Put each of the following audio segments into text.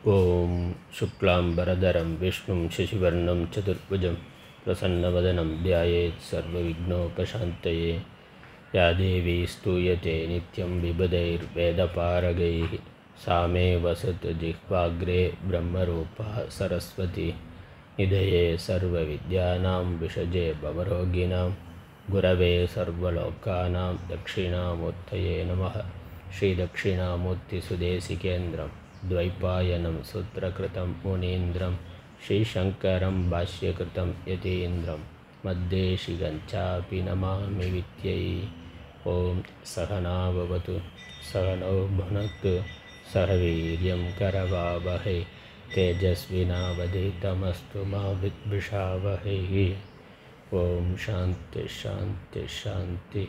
ॐ शुक्लां वरदरं विष्णुं शशिवर्णं चतुर्भुजं प्रसन्नवदनं ध्यायेत् सर्वविघ्नोपशान्तये या देवी स्तूयते नित्यं विबुधैर्वेदपारगैः सा मे वसतु जिह्वाग्रे ब्रह्मरूपा सरस्वती निधये सर्वविद्यानां विषजे भवरोगिणां गुरवे सर्वलोकानां दक्षिणामूर्तये नमः श्रीदक्षिणामूर्तिसुदेशिकेन्द्रं द्वैपायनं सूत्रकृतं मुनीन्द्रं श्रीशङ्करं भाष्यकृतं यतीन्द्रं मद्देशिगञ्चापि नमामि विद्यै ॐ सहना भवतु सहनौ भुनक्तु सह वीर्यं करवावहै तेजस्विनावधितमस्तु मा विद्विषावहै ॐ शान्ति शान्ति शान्तिः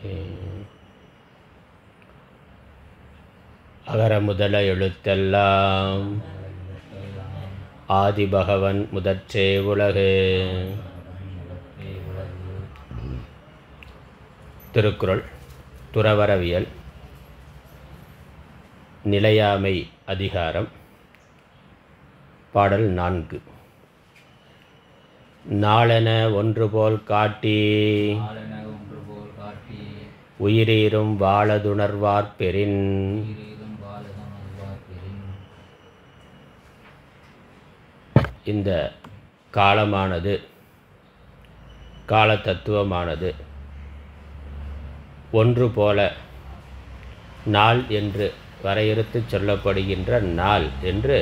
அகர முதல எழுத்தெல்லாம் ஆதிபகவன் முதற்றே உலகு திருக்குறள் துறவரவியல் நிலையாமை அதிகாரம் பாடல் நான்கு நாளென ஒன்று போல் காட்டி நாளென ஒன்று போல் காட்டி உயிரீரும் வாழதுணர்வார் பெறின் உயிரீரும் பாலகம் அல்வார் பெறின் இந்த காலமானது கால தத்துவமானது ஒன்று போல நாள் என்று வரையறுத்து சொல்லப்படுகின்ற நாள் என்று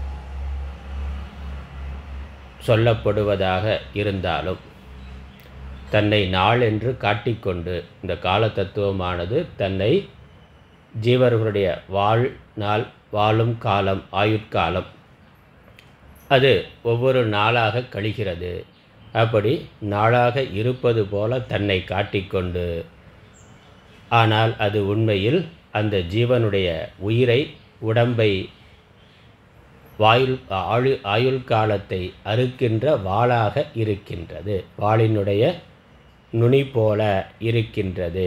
சொல்லப்படுவதாக இருந்தாலும் தன்னை நாள் என்று காட்டிக்கொண்டு இந்த கால தத்துவமானது தன்னை ஜீவர்களுடைய வாழ் நாள் வாழும் காலம் ஆயுட்காலம் அது ஒவ்வொரு நாளாக கழிகிறது அப்படி நாளாக இருப்பது போல தன்னை காட்டிக்கொண்டு ஆனால் அது உண்மையில் அந்த ஜீவனுடைய உயிரை உடம்பை வாயுள் ஆயு ஆயுள் காலத்தை அறுக்கின்ற வாளாக இருக்கின்றது வாளினுடைய நுனி போல இருக்கின்றது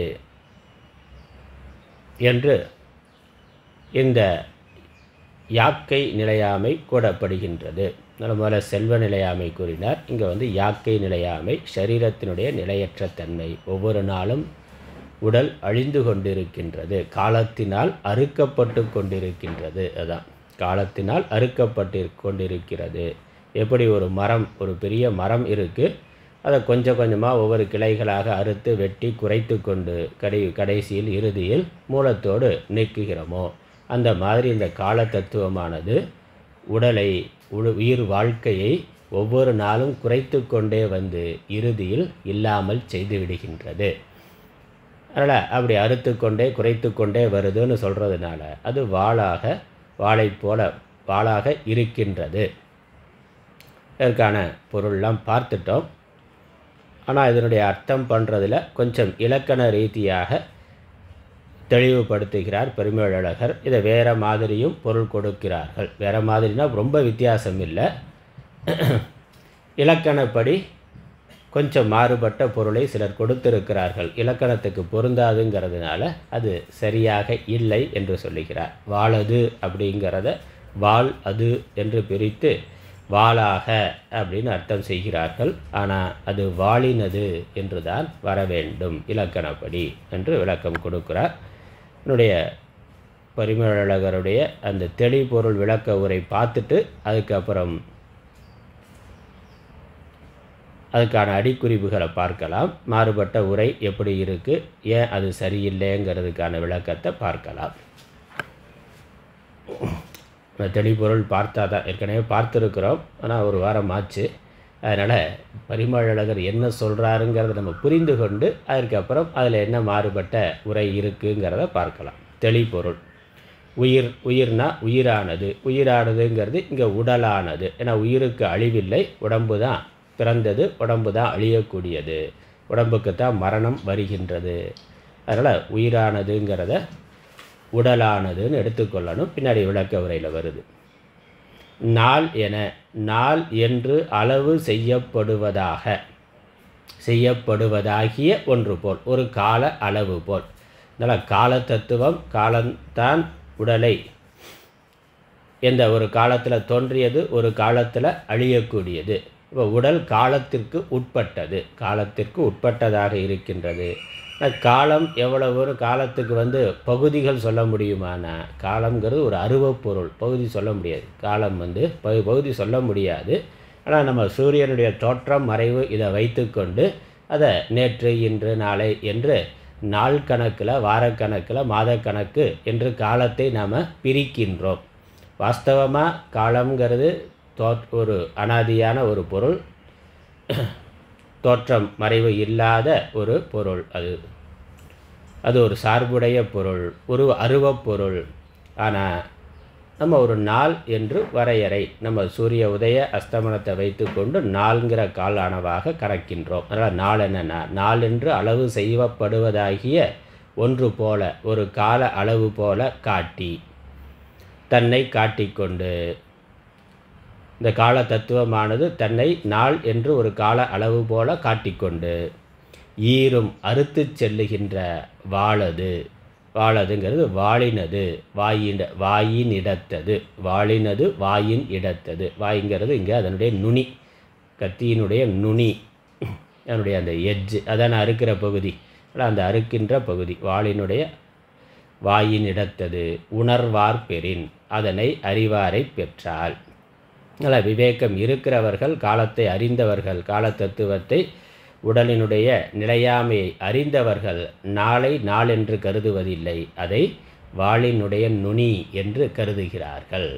என்று இந்த யாக்கை நிலையாமை கூடப்படுகின்றது முதல்ல செல்வ நிலையாமை கூறினார் இங்கே வந்து யாக்கை நிலையாமை சரீரத்தினுடைய நிலையற்ற தன்மை ஒவ்வொரு நாளும் உடல் அழிந்து கொண்டிருக்கின்றது காலத்தினால் அறுக்கப்பட்டு கொண்டிருக்கின்றது அதான் காலத்தினால் அறுக்கப்பட்டு கொண்டிருக்கிறது எப்படி ஒரு மரம் ஒரு பெரிய மரம் இருக்குது அதை கொஞ்சம் கொஞ்சமாக ஒவ்வொரு கிளைகளாக அறுத்து வெட்டி குறைத்து கொண்டு கடை கடைசியில் இறுதியில் மூலத்தோடு நீக்குகிறோமோ அந்த மாதிரி இந்த கால தத்துவமானது உடலை உ உயிர் வாழ்க்கையை ஒவ்வொரு நாளும் குறைத்து கொண்டே வந்து இறுதியில் இல்லாமல் செய்து விடுகின்றது அதனால் அப்படி அறுத்து கொண்டே குறைத்து கொண்டே வருதுன்னு சொல்கிறதுனால அது வாளாக வாளை போல வாளாக இருக்கின்றது இதற்கான பொருள்லாம் பார்த்துட்டோம் ஆனால் இதனுடைய அர்த்தம் பண்ணுறதில் கொஞ்சம் இலக்கண ரீதியாக தெளிவுபடுத்துகிறார் பெருமையழகர் இதை வேறு மாதிரியும் பொருள் கொடுக்கிறார்கள் வேறு மாதிரினா ரொம்ப வித்தியாசம் இல்லை இலக்கணப்படி கொஞ்சம் மாறுபட்ட பொருளை சிலர் கொடுத்திருக்கிறார்கள் இலக்கணத்துக்கு பொருந்தாதுங்கிறதுனால அது சரியாக இல்லை என்று சொல்லுகிறார் வாழது அப்படிங்கிறத வாள் அது என்று பிரித்து வாளாக அப்படின்னு அர்த்தம் செய்கிறார்கள் ஆனால் அது வாளினது என்று தான் வர வேண்டும் இலக்கணப்படி என்று விளக்கம் கொடுக்கிறார் என்னுடைய பரிமளகருடைய அந்த தெளிபொருள் விளக்க உரை பார்த்துட்டு அதுக்கப்புறம் அதுக்கான அடிக்குறிப்புகளை பார்க்கலாம் மாறுபட்ட உரை எப்படி இருக்குது ஏன் அது சரியில்லைங்கிறதுக்கான விளக்கத்தை பார்க்கலாம் தெளிபொருள் பார்த்தா தான் ஏற்கனவே பார்த்துருக்குறோம் ஆனால் ஒரு வாரம் ஆச்சு அதனால் பரிமளகர் என்ன சொல்கிறாருங்கிறத நம்ம புரிந்து கொண்டு அதுக்கப்புறம் அதில் என்ன மாறுபட்ட உரை இருக்குங்கிறத பார்க்கலாம் தெளிபொருள் உயிர் உயிர்னா உயிரானது உயிரானதுங்கிறது இங்கே உடலானது ஏன்னா உயிருக்கு அழிவில்லை உடம்பு தான் பிறந்தது உடம்பு தான் அழியக்கூடியது உடம்புக்கு தான் மரணம் வருகின்றது அதனால் உயிரானதுங்கிறத உடலானதுன்னு எடுத்துக்கொள்ளணும் பின்னாடி விளக்க உரையில் வருது நாள் என நாள் என்று அளவு செய்யப்படுவதாக செய்யப்படுவதாகிய ஒன்று போல் ஒரு கால அளவு போல் அதனால் கால தத்துவம் காலம்தான் உடலை எந்த ஒரு காலத்தில் தோன்றியது ஒரு காலத்தில் அழியக்கூடியது இப்போ உடல் காலத்திற்கு உட்பட்டது காலத்திற்கு உட்பட்டதாக இருக்கின்றது ஆனா, காலம் எவ்வளவு ஒரு காலத்துக்கு வந்து பகுதிகள் சொல்ல முடியுமானா காலம்ங்கிறது ஒரு அருவப்பொருள் பகுதி சொல்ல முடியாது காலம் வந்து பகு பகுதி சொல்ல முடியாது ஆனால் நம்ம சூரியனுடைய தோற்றம் மறைவு இதை வைத்துக்கொண்டு அதை நேற்று இன்று நாளை என்று நாள் கணக்கில் வாரக்கணக்கில் மாதக்கணக்கு என்று காலத்தை நாம் பிரிக்கின்றோம் வாஸ்தவமாக காலம்ங்கிறது தோ ஒரு அனாதியான ஒரு பொருள் தோற்றம் மறைவு இல்லாத ஒரு பொருள் அது அது ஒரு சார்புடைய பொருள் ஒரு அருவப் பொருள் ஆனால் நம்ம ஒரு நாள் என்று வரையறை நம்ம சூரிய உதய அஸ்தமனத்தை வைத்துக்கொண்டு நாள்ங்கிற கால் அளவாக கணக்கின்றோம் அதனால் நாள் என்னன்னா நாள் என்று அளவு செய்யப்படுவதாகிய ஒன்று போல ஒரு கால அளவு போல காட்டி தன்னை காட்டிக்கொண்டு இந்த கால தத்துவமானது தன்னை நாள் என்று ஒரு கால அளவு போல காட்டிக்கொண்டு ஈரும் அறுத்துச் செல்லுகின்ற வாளது வாளதுங்கிறது வாளினது வாயின் வாயின் இடத்தது வாளினது வாயின் இடத்தது வாய்ங்கிறது இங்கே அதனுடைய நுனி கத்தியினுடைய நுனி அதனுடைய அந்த எட்ஜ் அதான் அறுக்கிற பகுதி அதான் அந்த அறுக்கின்ற பகுதி வாளினுடைய வாயின் இடத்தது உணர்வார் பெறின் அதனை அறிவாரை பெற்றால் அதனால் விவேகம் இருக்கிறவர்கள் காலத்தை அறிந்தவர்கள் கால தத்துவத்தை உடலினுடைய நிலையாமையை அறிந்தவர்கள் நாளை நாள் என்று கருதுவதில்லை அதை வாளினுடைய நுனி என்று கருதுகிறார்கள்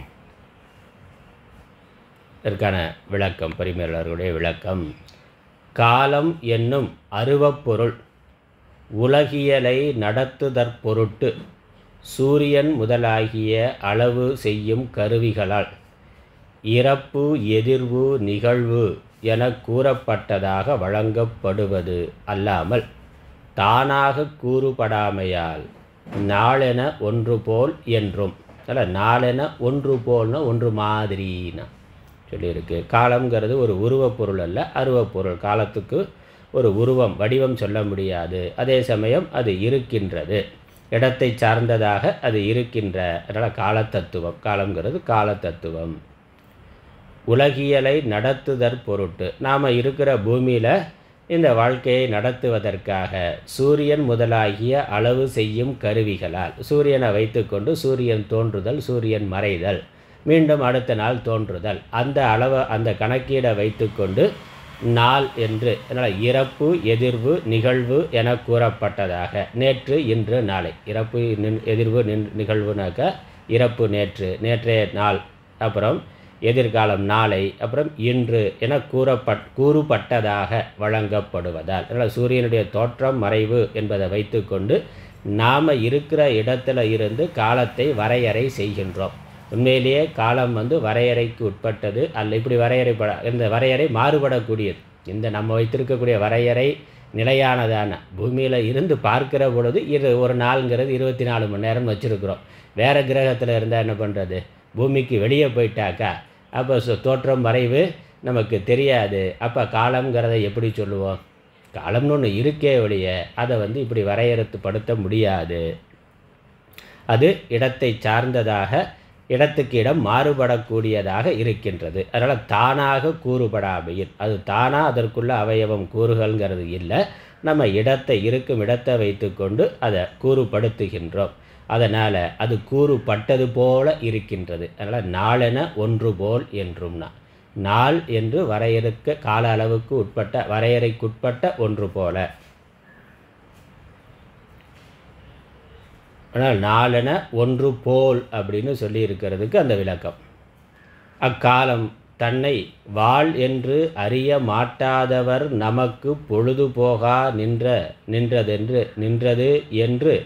இதற்கான விளக்கம் பரிமேலர்களுடைய விளக்கம் காலம் என்னும் அருவப்பொருள் உலகியலை நடத்துதற்பொருட்டு சூரியன் முதலாகிய அளவு செய்யும் கருவிகளால் இறப்பு எதிர்வு நிகழ்வு என கூறப்பட்டதாக வழங்கப்படுவது அல்லாமல் தானாக கூறுபடாமையால் நாளென ஒன்று போல் என்றும் அல்ல நாளென ஒன்று போல்னா ஒன்று மாதிரினா சொல்லியிருக்கு காலம்ங்கிறது ஒரு உருவப் பொருள் அல்ல அருவப் பொருள் காலத்துக்கு ஒரு உருவம் வடிவம் சொல்ல முடியாது அதே சமயம் அது இருக்கின்றது இடத்தை சார்ந்ததாக அது இருக்கின்ற அதனால் காலத்தத்துவம் காலம்ங்கிறது காலத்தத்துவம் உலகியலை நடத்துதற் பொருட்டு நாம் இருக்கிற பூமியில் இந்த வாழ்க்கையை நடத்துவதற்காக சூரியன் முதலாகிய அளவு செய்யும் கருவிகளால் சூரியனை வைத்துக்கொண்டு சூரியன் தோன்றுதல் சூரியன் மறைதல் மீண்டும் அடுத்த நாள் தோன்றுதல் அந்த அளவை அந்த கணக்கீடை வைத்துக்கொண்டு நாள் என்று அதனால் இறப்பு எதிர்வு நிகழ்வு என கூறப்பட்டதாக நேற்று இன்று நாளை இறப்பு நின் எதிர்வு நின் நிகழ்வுனாக்க இறப்பு நேற்று நேற்றைய நாள் அப்புறம் எதிர்காலம் நாளை அப்புறம் இன்று என கூறப்பட் கூறுபட்டதாக வழங்கப்படுவதால் அதனால் சூரியனுடைய தோற்றம் மறைவு என்பதை வைத்துக்கொண்டு நாம் இருக்கிற இடத்துல இருந்து காலத்தை வரையறை செய்கின்றோம் உண்மையிலேயே காலம் வந்து வரையறைக்கு உட்பட்டது அல்ல இப்படி வரையறைப்பட இந்த வரையறை மாறுபடக்கூடியது இந்த நம்ம வைத்திருக்கக்கூடிய வரையறை நிலையானதான பூமியில் இருந்து பார்க்கிற பொழுது இரு ஒரு நாளுங்கிறது இருபத்தி நாலு மணி நேரம் வச்சுருக்குறோம் வேறு கிரகத்தில் இருந்தால் என்ன பண்ணுறது பூமிக்கு வெளியே போயிட்டாக்கா அப்போ சு- தோற்றம் மறைவு நமக்கு தெரியாது அப்போ காலம்ங்கிறத எப்படி சொல்லுவோம் காலம்னு ஒன்று இருக்கே ஒழிய அதை வந்து இப்படி வரையறுத்துப்படுத்த முடியாது அது இடத்தை சார்ந்ததாக இடத்துக்கு இடம் மாறுபடக்கூடியதாக இருக்கின்றது அதனால் தானாக கூறுபடாமையில் அது தானாக அதற்குள்ள அவயவம் கூறுகள்ங்கிறது இல்லை நம்ம இடத்தை இருக்கும் இடத்தை வைத்துக்கொண்டு அதை கூறுபடுத்துகின்றோம் அதனால் அது கூறுபட்டது போல இருக்கின்றது அதனால் நாளென ஒன்று போல் என்றும்னா நாள் என்று வரையறுக்க கால அளவுக்கு உட்பட்ட வரையறைக்குட்பட்ட ஒன்று போல ஆனால் நாளென ஒன்று போல் அப்படின்னு சொல்லி இருக்கிறதுக்கு அந்த விளக்கம் அக்காலம் தன்னை வாழ் என்று அறிய மாட்டாதவர் நமக்கு பொழுதுபோகா நின்ற நின்றதென்று நின்றது என்று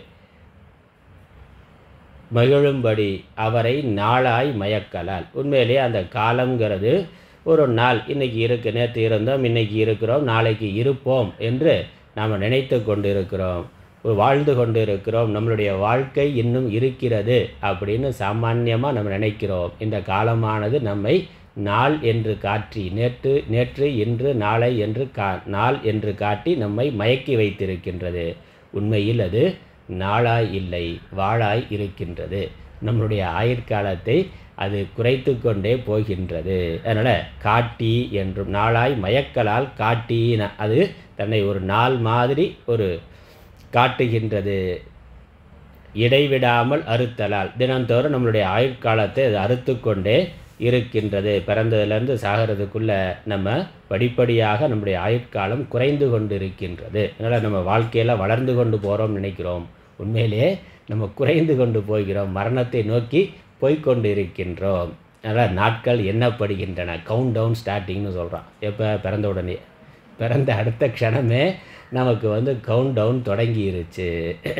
மகிழும்படி அவரை நாளாய் மயக்கலால் உண்மையிலேயே அந்த காலம்ங்கிறது ஒரு நாள் இன்னைக்கு இருக்கு நேற்று இருந்தோம் இன்னைக்கு இருக்கிறோம் நாளைக்கு இருப்போம் என்று நாம் நினைத்து கொண்டிருக்கிறோம் வாழ்ந்து கொண்டு இருக்கிறோம் நம்மளுடைய வாழ்க்கை இன்னும் இருக்கிறது அப்படின்னு சாமான்யமாக நம்ம நினைக்கிறோம் இந்த காலமானது நம்மை நாள் என்று காட்டி நேற்று நேற்று இன்று நாளை என்று கா நாள் என்று காட்டி நம்மை மயக்கி வைத்திருக்கின்றது உண்மையில் அது நாளாய் இல்லை வாளாய் இருக்கின்றது நம்மளுடைய ஆயுட்காலத்தை அது குறைத்து கொண்டே போகின்றது அதனால் காட்டி என்றும் நாளாய் மயக்கலால் காட்டின அது தன்னை ஒரு நாள் மாதிரி ஒரு காட்டுகின்றது இடைவிடாமல் அறுத்தலால் தினந்தோறும் நம்மளுடைய ஆயுட்காலத்தை அது அறுத்து கொண்டே இருக்கின்றது பிறந்ததுலேருந்து சாகிறதுக்குள்ள நம்ம படிப்படியாக நம்முடைய ஆயுட்காலம் குறைந்து கொண்டு இருக்கின்றது அதனால் நம்ம வாழ்க்கையில் வளர்ந்து கொண்டு போகிறோம் நினைக்கிறோம் உண்மையிலேயே நம்ம குறைந்து கொண்டு போகிறோம் மரணத்தை நோக்கி போய்க்கொண்டு இருக்கின்றோம் அதனால் நாட்கள் எண்ணப்படுகின்றன கவுண்ட் டவுன் ஸ்டார்டிங்னு சொல்கிறான் எப்போ பிறந்த உடனே பிறந்த அடுத்த க்ஷணமே நமக்கு வந்து கவுண்ட் டவுன் தொடங்கிருச்சு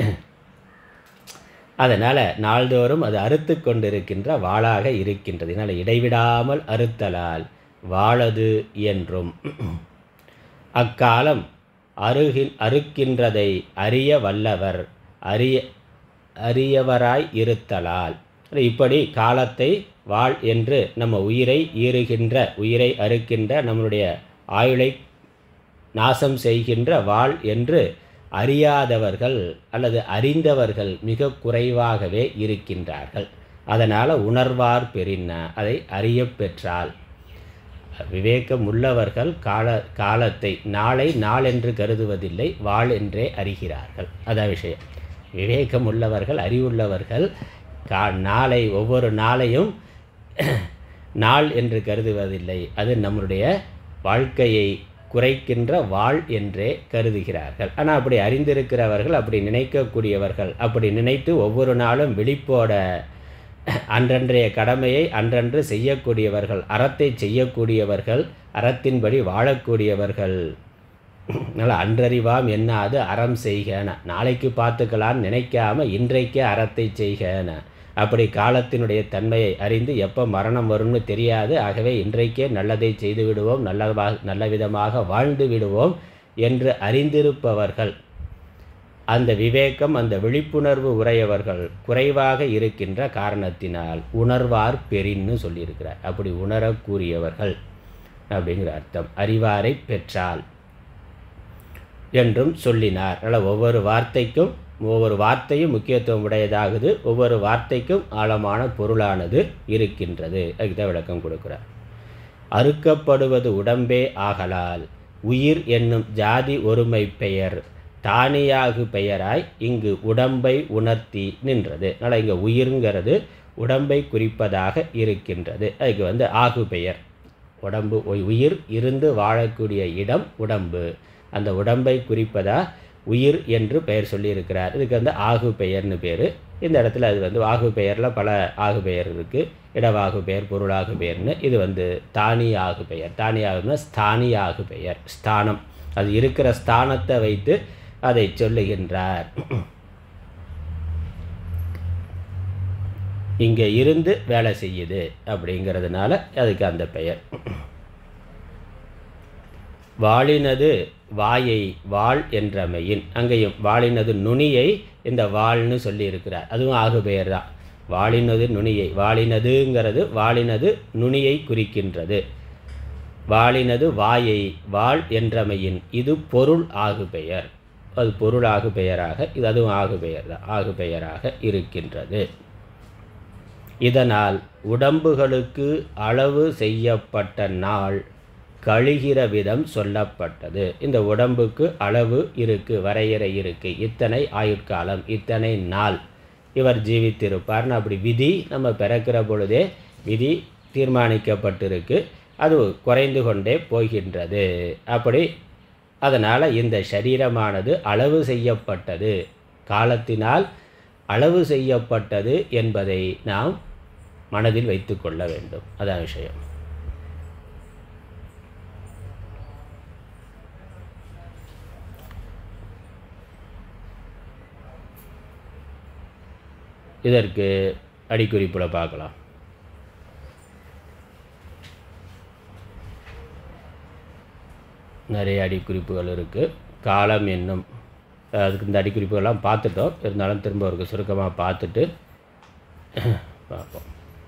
அதனால் நாள்தோறும் அது அறுத்து கொண்டிருக்கின்ற வாளாக இருக்கின்றது இதனால் இடைவிடாமல் அறுத்தலால் வாழது என்றும் அக்காலம் அருகில் அறுக்கின்றதை அறிய வல்லவர் அறிய அறியவராய் இருத்தலால் இப்படி காலத்தை வாழ் என்று நம்ம உயிரை ஈறுகின்ற உயிரை அறுக்கின்ற நம்மளுடைய ஆயுளை நாசம் செய்கின்ற வாழ் என்று அறியாதவர்கள் அல்லது அறிந்தவர்கள் மிக குறைவாகவே இருக்கின்றார்கள் அதனால் உணர்வார் பெறின அதை அறியப் பெற்றால் விவேகம் உள்ளவர்கள் கால காலத்தை நாளை நாள் என்று கருதுவதில்லை வாழ் என்றே அறிகிறார்கள் அதான் விஷயம் விவேகம் உள்ளவர்கள் அறிவுள்ளவர்கள் கா நாளை ஒவ்வொரு நாளையும் நாள் என்று கருதுவதில்லை அது நம்முடைய வாழ்க்கையை குறைக்கின்ற வாழ் என்றே கருதுகிறார்கள் ஆனால் அப்படி அறிந்திருக்கிறவர்கள் அப்படி நினைக்கக்கூடியவர்கள் அப்படி நினைத்து ஒவ்வொரு நாளும் விழிப்போட அன்றன்றைய கடமையை அன்றன்று செய்யக்கூடியவர்கள் அறத்தை செய்யக்கூடியவர்கள் அறத்தின்படி வாழக்கூடியவர்கள் அதனால் அன்றறிவாம் என்னாது அறம் செய்கன நாளைக்கு பார்த்துக்கலான்னு நினைக்காம இன்றைக்கே அறத்தை செய்கன அப்படி காலத்தினுடைய தன்மையை அறிந்து எப்போ மரணம் வரும்னு தெரியாது ஆகவே இன்றைக்கே நல்லதை செய்து விடுவோம் நல்லதாக நல்ல விதமாக வாழ்ந்து விடுவோம் என்று அறிந்திருப்பவர்கள் அந்த விவேகம் அந்த விழிப்புணர்வு உடையவர்கள் குறைவாக இருக்கின்ற காரணத்தினால் உணர்வார் பெரின்னு சொல்லியிருக்கிறார் அப்படி உணரக்கூடியவர்கள் அப்படிங்கிற அர்த்தம் அறிவாரை பெற்றால் என்றும் சொல்லினார் அதனால் ஒவ்வொரு வார்த்தைக்கும் ஒவ்வொரு வார்த்தையும் முக்கியத்துவம் உடையதாகுது ஒவ்வொரு வார்த்தைக்கும் ஆழமான பொருளானது இருக்கின்றது அதுக்கு தான் விளக்கம் கொடுக்குறார் அறுக்கப்படுவது உடம்பே ஆகலால் உயிர் என்னும் ஜாதி ஒருமை பெயர் தானியாகு பெயராய் இங்கு உடம்பை உணர்த்தி நின்றது அதனால் இங்கே உயிர்ங்கிறது உடம்பை குறிப்பதாக இருக்கின்றது அதுக்கு வந்து ஆகு பெயர் உடம்பு உயிர் இருந்து வாழக்கூடிய இடம் உடம்பு அந்த உடம்பை குறிப்பதா உயிர் என்று பெயர் சொல்லியிருக்கிறார் இதுக்கு வந்து ஆகு பெயர்னு பேர் இந்த இடத்துல அது வந்து ஆகு பெயரில் பல ஆகு பெயர் இருக்குது இடவாகு பெயர் பொருளாகு பெயர்னு இது வந்து தானி ஆகு பெயர் தானி ஆகுனா ஸ்தானி ஆகு பெயர் ஸ்தானம் அது இருக்கிற ஸ்தானத்தை வைத்து அதை சொல்லுகின்றார் இங்கே இருந்து வேலை செய்யுது அப்படிங்கிறதுனால அதுக்கு அந்த பெயர் வாளினது வாயை வாள் என்றமையின் அங்கேயும் வாளினது நுனியை இந்த வாள்னு சொல்லியிருக்கிறார் அதுவும் ஆகு பெயர் தான் வாளினது நுனியை வாளினதுங்கிறது வாளினது நுனியை குறிக்கின்றது வாளினது வாயை வாள் என்றமையின் இது பொருள் ஆகு பெயர் அது பொருள் ஆகு பெயராக இது அதுவும் ஆகு பெயர் தான் ஆகு பெயராக இருக்கின்றது இதனால் உடம்புகளுக்கு அளவு செய்யப்பட்ட நாள் கழிகிற விதம் சொல்லப்பட்டது இந்த உடம்புக்கு அளவு இருக்கு வரையறை இருக்கு இத்தனை ஆயுட்காலம் இத்தனை நாள் இவர் ஜீவித்திருப்பார்னு அப்படி விதி நம்ம பிறக்கிற பொழுதே விதி தீர்மானிக்கப்பட்டிருக்கு அது குறைந்து கொண்டே போகின்றது அப்படி அதனால் இந்த சரீரமானது அளவு செய்யப்பட்டது காலத்தினால் அளவு செய்யப்பட்டது என்பதை நாம் மனதில் வைத்து கொள்ள வேண்டும் அதான் விஷயம் இதற்கு அடிக்குறிப்பில் பார்க்கலாம் நிறைய அடிக்குறிப்புகள் இருக்குது காலம் என்னும் அதுக்கு இந்த அடிக்குறிப்புகள்லாம் பார்த்துட்டோம் இருந்தாலும் திரும்ப ஒரு சுருக்கமாக பார்த்துட்டு பார்ப்போம்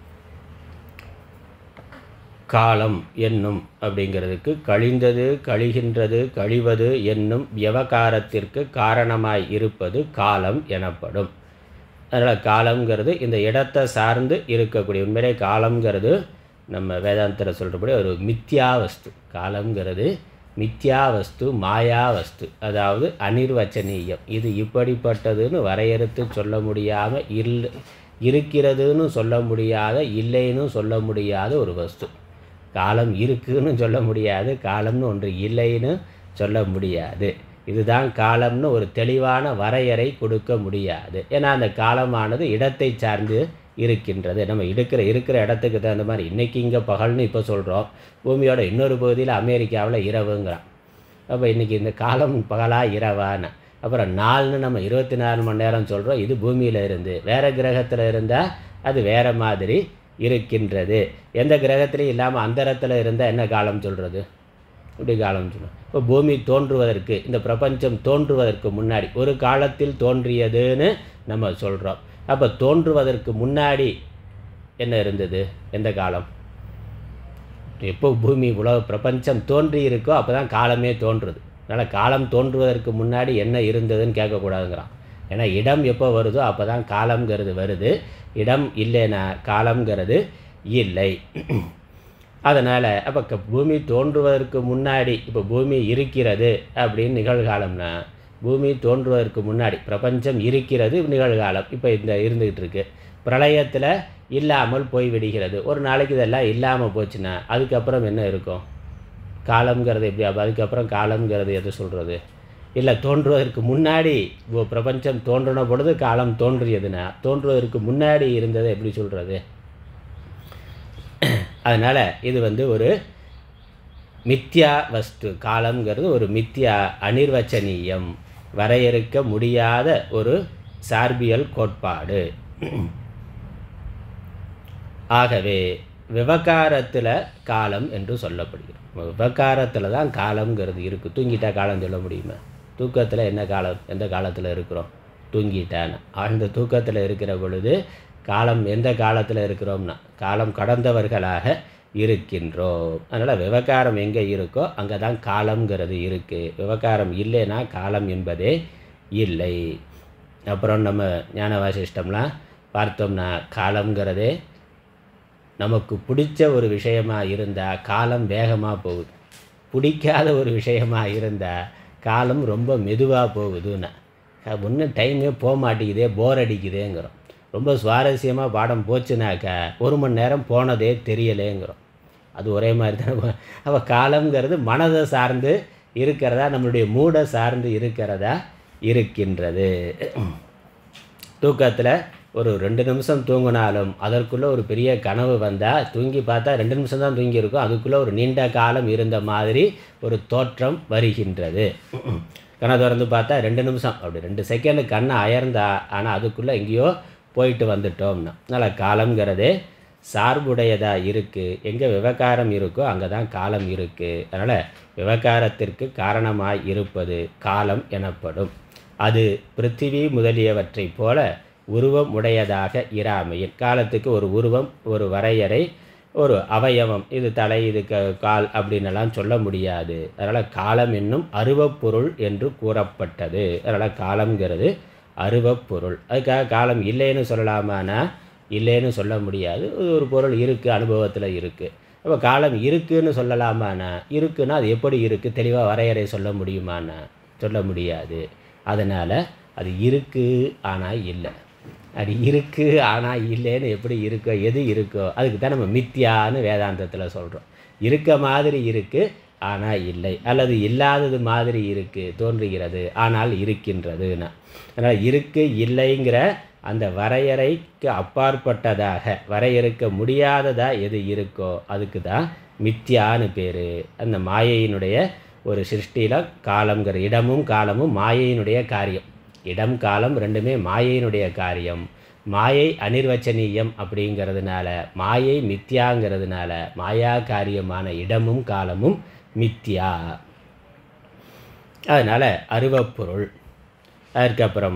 காலம் என்னும் அப்படிங்கிறதுக்கு கழிந்தது கழிகின்றது கழிவது என்னும் விவகாரத்திற்கு காரணமாய் இருப்பது காலம் எனப்படும் அதனால் காலம்ங்கிறது இந்த இடத்தை சார்ந்து இருக்கக்கூடிய உண்மையிலே காலம்ங்கிறது நம்ம வேதாந்தத்தில் சொல்கிறபடி ஒரு மித்யா வஸ்து காலம்ங்கிறது மித்யா வஸ்து மாயா வஸ்து அதாவது அனிர்வச்சனீயம் இது இப்படிப்பட்டதுன்னு வரையறுத்து சொல்ல முடியாமல் இல் இருக்கிறதுன்னு சொல்ல முடியாத இல்லைன்னு சொல்ல முடியாத ஒரு வஸ்து காலம் இருக்குன்னு சொல்ல முடியாது காலம்னு ஒன்று இல்லைன்னு சொல்ல முடியாது இதுதான் காலம்னு ஒரு தெளிவான வரையறை கொடுக்க முடியாது ஏன்னா அந்த காலமானது இடத்தை சார்ந்து இருக்கின்றது நம்ம இருக்கிற இருக்கிற இடத்துக்கு தகுந்த மாதிரி இன்றைக்கி இங்கே பகல்னு இப்போ சொல்கிறோம் பூமியோட இன்னொரு பகுதியில் அமெரிக்காவில் இரவுங்கிறான் அப்போ இன்றைக்கி இந்த காலம் பகலா இரவான்னு அப்புறம் நாள்னு நம்ம இருபத்தி நாலு மணி நேரம் சொல்கிறோம் இது பூமியில் இருந்து வேறு கிரகத்தில் இருந்தால் அது வேறு மாதிரி இருக்கின்றது எந்த கிரகத்திலையும் இல்லாமல் அந்தரத்தில் இருந்தால் என்ன காலம் சொல்கிறது இப்படி காலம் சொல்லுவோம் இப்போ பூமி தோன்றுவதற்கு இந்த பிரபஞ்சம் தோன்றுவதற்கு முன்னாடி ஒரு காலத்தில் தோன்றியதுன்னு நம்ம சொல்கிறோம் அப்போ தோன்றுவதற்கு முன்னாடி என்ன இருந்தது எந்த காலம் எப்போ பூமி உலக பிரபஞ்சம் தோன்றி இருக்கோ அப்போ தான் காலமே தோன்றுது அதனால் காலம் தோன்றுவதற்கு முன்னாடி என்ன இருந்ததுன்னு கேட்கக்கூடாதுங்கிறான் ஏன்னா இடம் எப்போ வருதோ அப்போ தான் காலம்ங்கிறது வருது இடம் இல்லைன்னா காலம்ங்கிறது இல்லை அதனால் அப்போ க- பூமி தோன்றுவதற்கு முன்னாடி இப்போ பூமி இருக்கிறது அப்படின்னு நிகழ்காலம்னா பூமி தோன்றுவதற்கு முன்னாடி பிரபஞ்சம் இருக்கிறது நிகழ்காலம் இப்போ இந்த இருந்துகிட்டு இருக்கு பிரளயத்தில் இல்லாமல் போய் விடுகிறது ஒரு நாளைக்கு இதெல்லாம் இல்லாமல் போச்சுன்னா அதுக்கப்புறம் என்ன இருக்கும் காலம்ங்கிறது எப்படி அப்போ அதுக்கப்புறம் காலம்ங்கிறது எது சொல்கிறது இல்லை தோன்றுவதற்கு முன்னாடி இப்போ பிரபஞ்சம் தோன்றின பொழுது காலம் தோன்றியதுன்னா தோன்றுவதற்கு முன்னாடி இருந்ததை எப்படி சொல்கிறது அதனால் இது வந்து ஒரு மித்யா வஸ்து காலம்ங்கிறது ஒரு மித்யா அனிர்வச்சனீயம் வரையறுக்க முடியாத ஒரு சார்பியல் கோட்பாடு ஆகவே விவகாரத்தில் காலம் என்று சொல்லப்படுகிறது விவகாரத்தில் தான் காலம்ங்கிறது இருக்குது தூங்கிட்டா காலம் சொல்ல முடியுமா தூக்கத்தில் என்ன காலம் எந்த காலத்தில் இருக்கிறோம் தூங்கிட்டான்னு ஆழ்ந்த தூக்கத்தில் இருக்கிற பொழுது காலம் எந்த காலத்தில் இருக்கிறோம்னா காலம் கடந்தவர்களாக இருக்கின்றோம் அதனால் விவகாரம் எங்கே இருக்கோ அங்கே தான் காலம்ங்கிறது இருக்குது விவகாரம் இல்லைன்னா காலம் என்பதே இல்லை அப்புறம் நம்ம ஞான வாசிஷ்டம்லாம் பார்த்தோம்னா காலம்ங்கிறதே நமக்கு பிடிச்ச ஒரு விஷயமா இருந்தால் காலம் வேகமாக போகுது பிடிக்காத ஒரு விஷயமா இருந்தால் காலம் ரொம்ப மெதுவாக போகுதுன்னு ஒன்றும் டைமே போக மாட்டேங்குதே போர் அடிக்குதேங்கிறோம் ரொம்ப சுவாரஸ்யமாக பாடம் போச்சுனாக்கா ஒரு மணி நேரம் போனதே தெரியலேங்கிறோம் அது ஒரே மாதிரி தான் அப்போ காலம்ங்கிறது மனதை சார்ந்து இருக்கிறதா நம்மளுடைய மூடை சார்ந்து இருக்கிறதா இருக்கின்றது தூக்கத்தில் ஒரு ரெண்டு நிமிஷம் தூங்கினாலும் அதற்குள்ளே ஒரு பெரிய கனவு வந்தால் தூங்கி பார்த்தா ரெண்டு நிமிஷம் தான் தூங்கியிருக்கும் அதுக்குள்ளே ஒரு நீண்ட காலம் இருந்த மாதிரி ஒரு தோற்றம் வருகின்றது கண்ணை திறந்து பார்த்தா ரெண்டு நிமிஷம் அப்படி ரெண்டு செகண்டு கண்ணை அயர்ந்தா ஆனால் அதுக்குள்ளே எங்கேயோ போயிட்டு வந்துட்டோம்னா அதனால் காலம்ங்கிறதே சார்புடையதாக இருக்குது எங்கே விவகாரம் இருக்கோ அங்கே தான் காலம் இருக்குது அதனால் விவகாரத்திற்கு காரணமாய் இருப்பது காலம் எனப்படும் அது பிருத்திவி முதலியவற்றைப் போல உருவம் உடையதாக இராமையின் காலத்துக்கு ஒரு உருவம் ஒரு வரையறை ஒரு அவயவம் இது தலை இது க கால் அப்படின்னெல்லாம் சொல்ல முடியாது அதனால் காலம் என்னும் அருவப்பொருள் என்று கூறப்பட்டது அதனால் காலம்ங்கிறது அருவப்பொருள் அதுக்காக காலம் இல்லைன்னு சொல்லலாமானா இல்லைன்னு சொல்ல முடியாது இது ஒரு பொருள் இருக்குது அனுபவத்தில் இருக்குது அப்போ காலம் இருக்குன்னு சொல்லலாமாண்ணா இருக்குன்னா அது எப்படி இருக்குது தெளிவாக வரையறை சொல்ல முடியுமாண்ணா சொல்ல முடியாது அதனால் அது இருக்குது ஆனால் இல்லை அது இருக்குது ஆனால் இல்லைன்னு எப்படி இருக்கோ எது இருக்கோ அதுக்கு தான் நம்ம மித்தியான்னு வேதாந்தத்தில் சொல்கிறோம் இருக்க மாதிரி இருக்குது ஆனால் இல்லை அல்லது இல்லாதது மாதிரி இருக்குது தோன்றுகிறது ஆனால் இருக்கின்றதுன்னா அதனால் இருக்கு இல்லைங்கிற அந்த வரையறைக்கு அப்பாற்பட்டதாக வரையறுக்க முடியாததாக எது இருக்கோ அதுக்கு தான் மித்யான்னு பேர் அந்த மாயையினுடைய ஒரு சிருஷ்டியில் காலங்கிற இடமும் காலமும் மாயையினுடைய காரியம் இடம் காலம் ரெண்டுமே மாயையினுடைய காரியம் மாயை அனிர்வச்சனீயம் அப்படிங்கிறதுனால மாயை மித்யாங்கிறதுனால மாயா காரியமான இடமும் காலமும் மித்யா அதனால் அருவப்பொருள் அதுக்கப்புறம்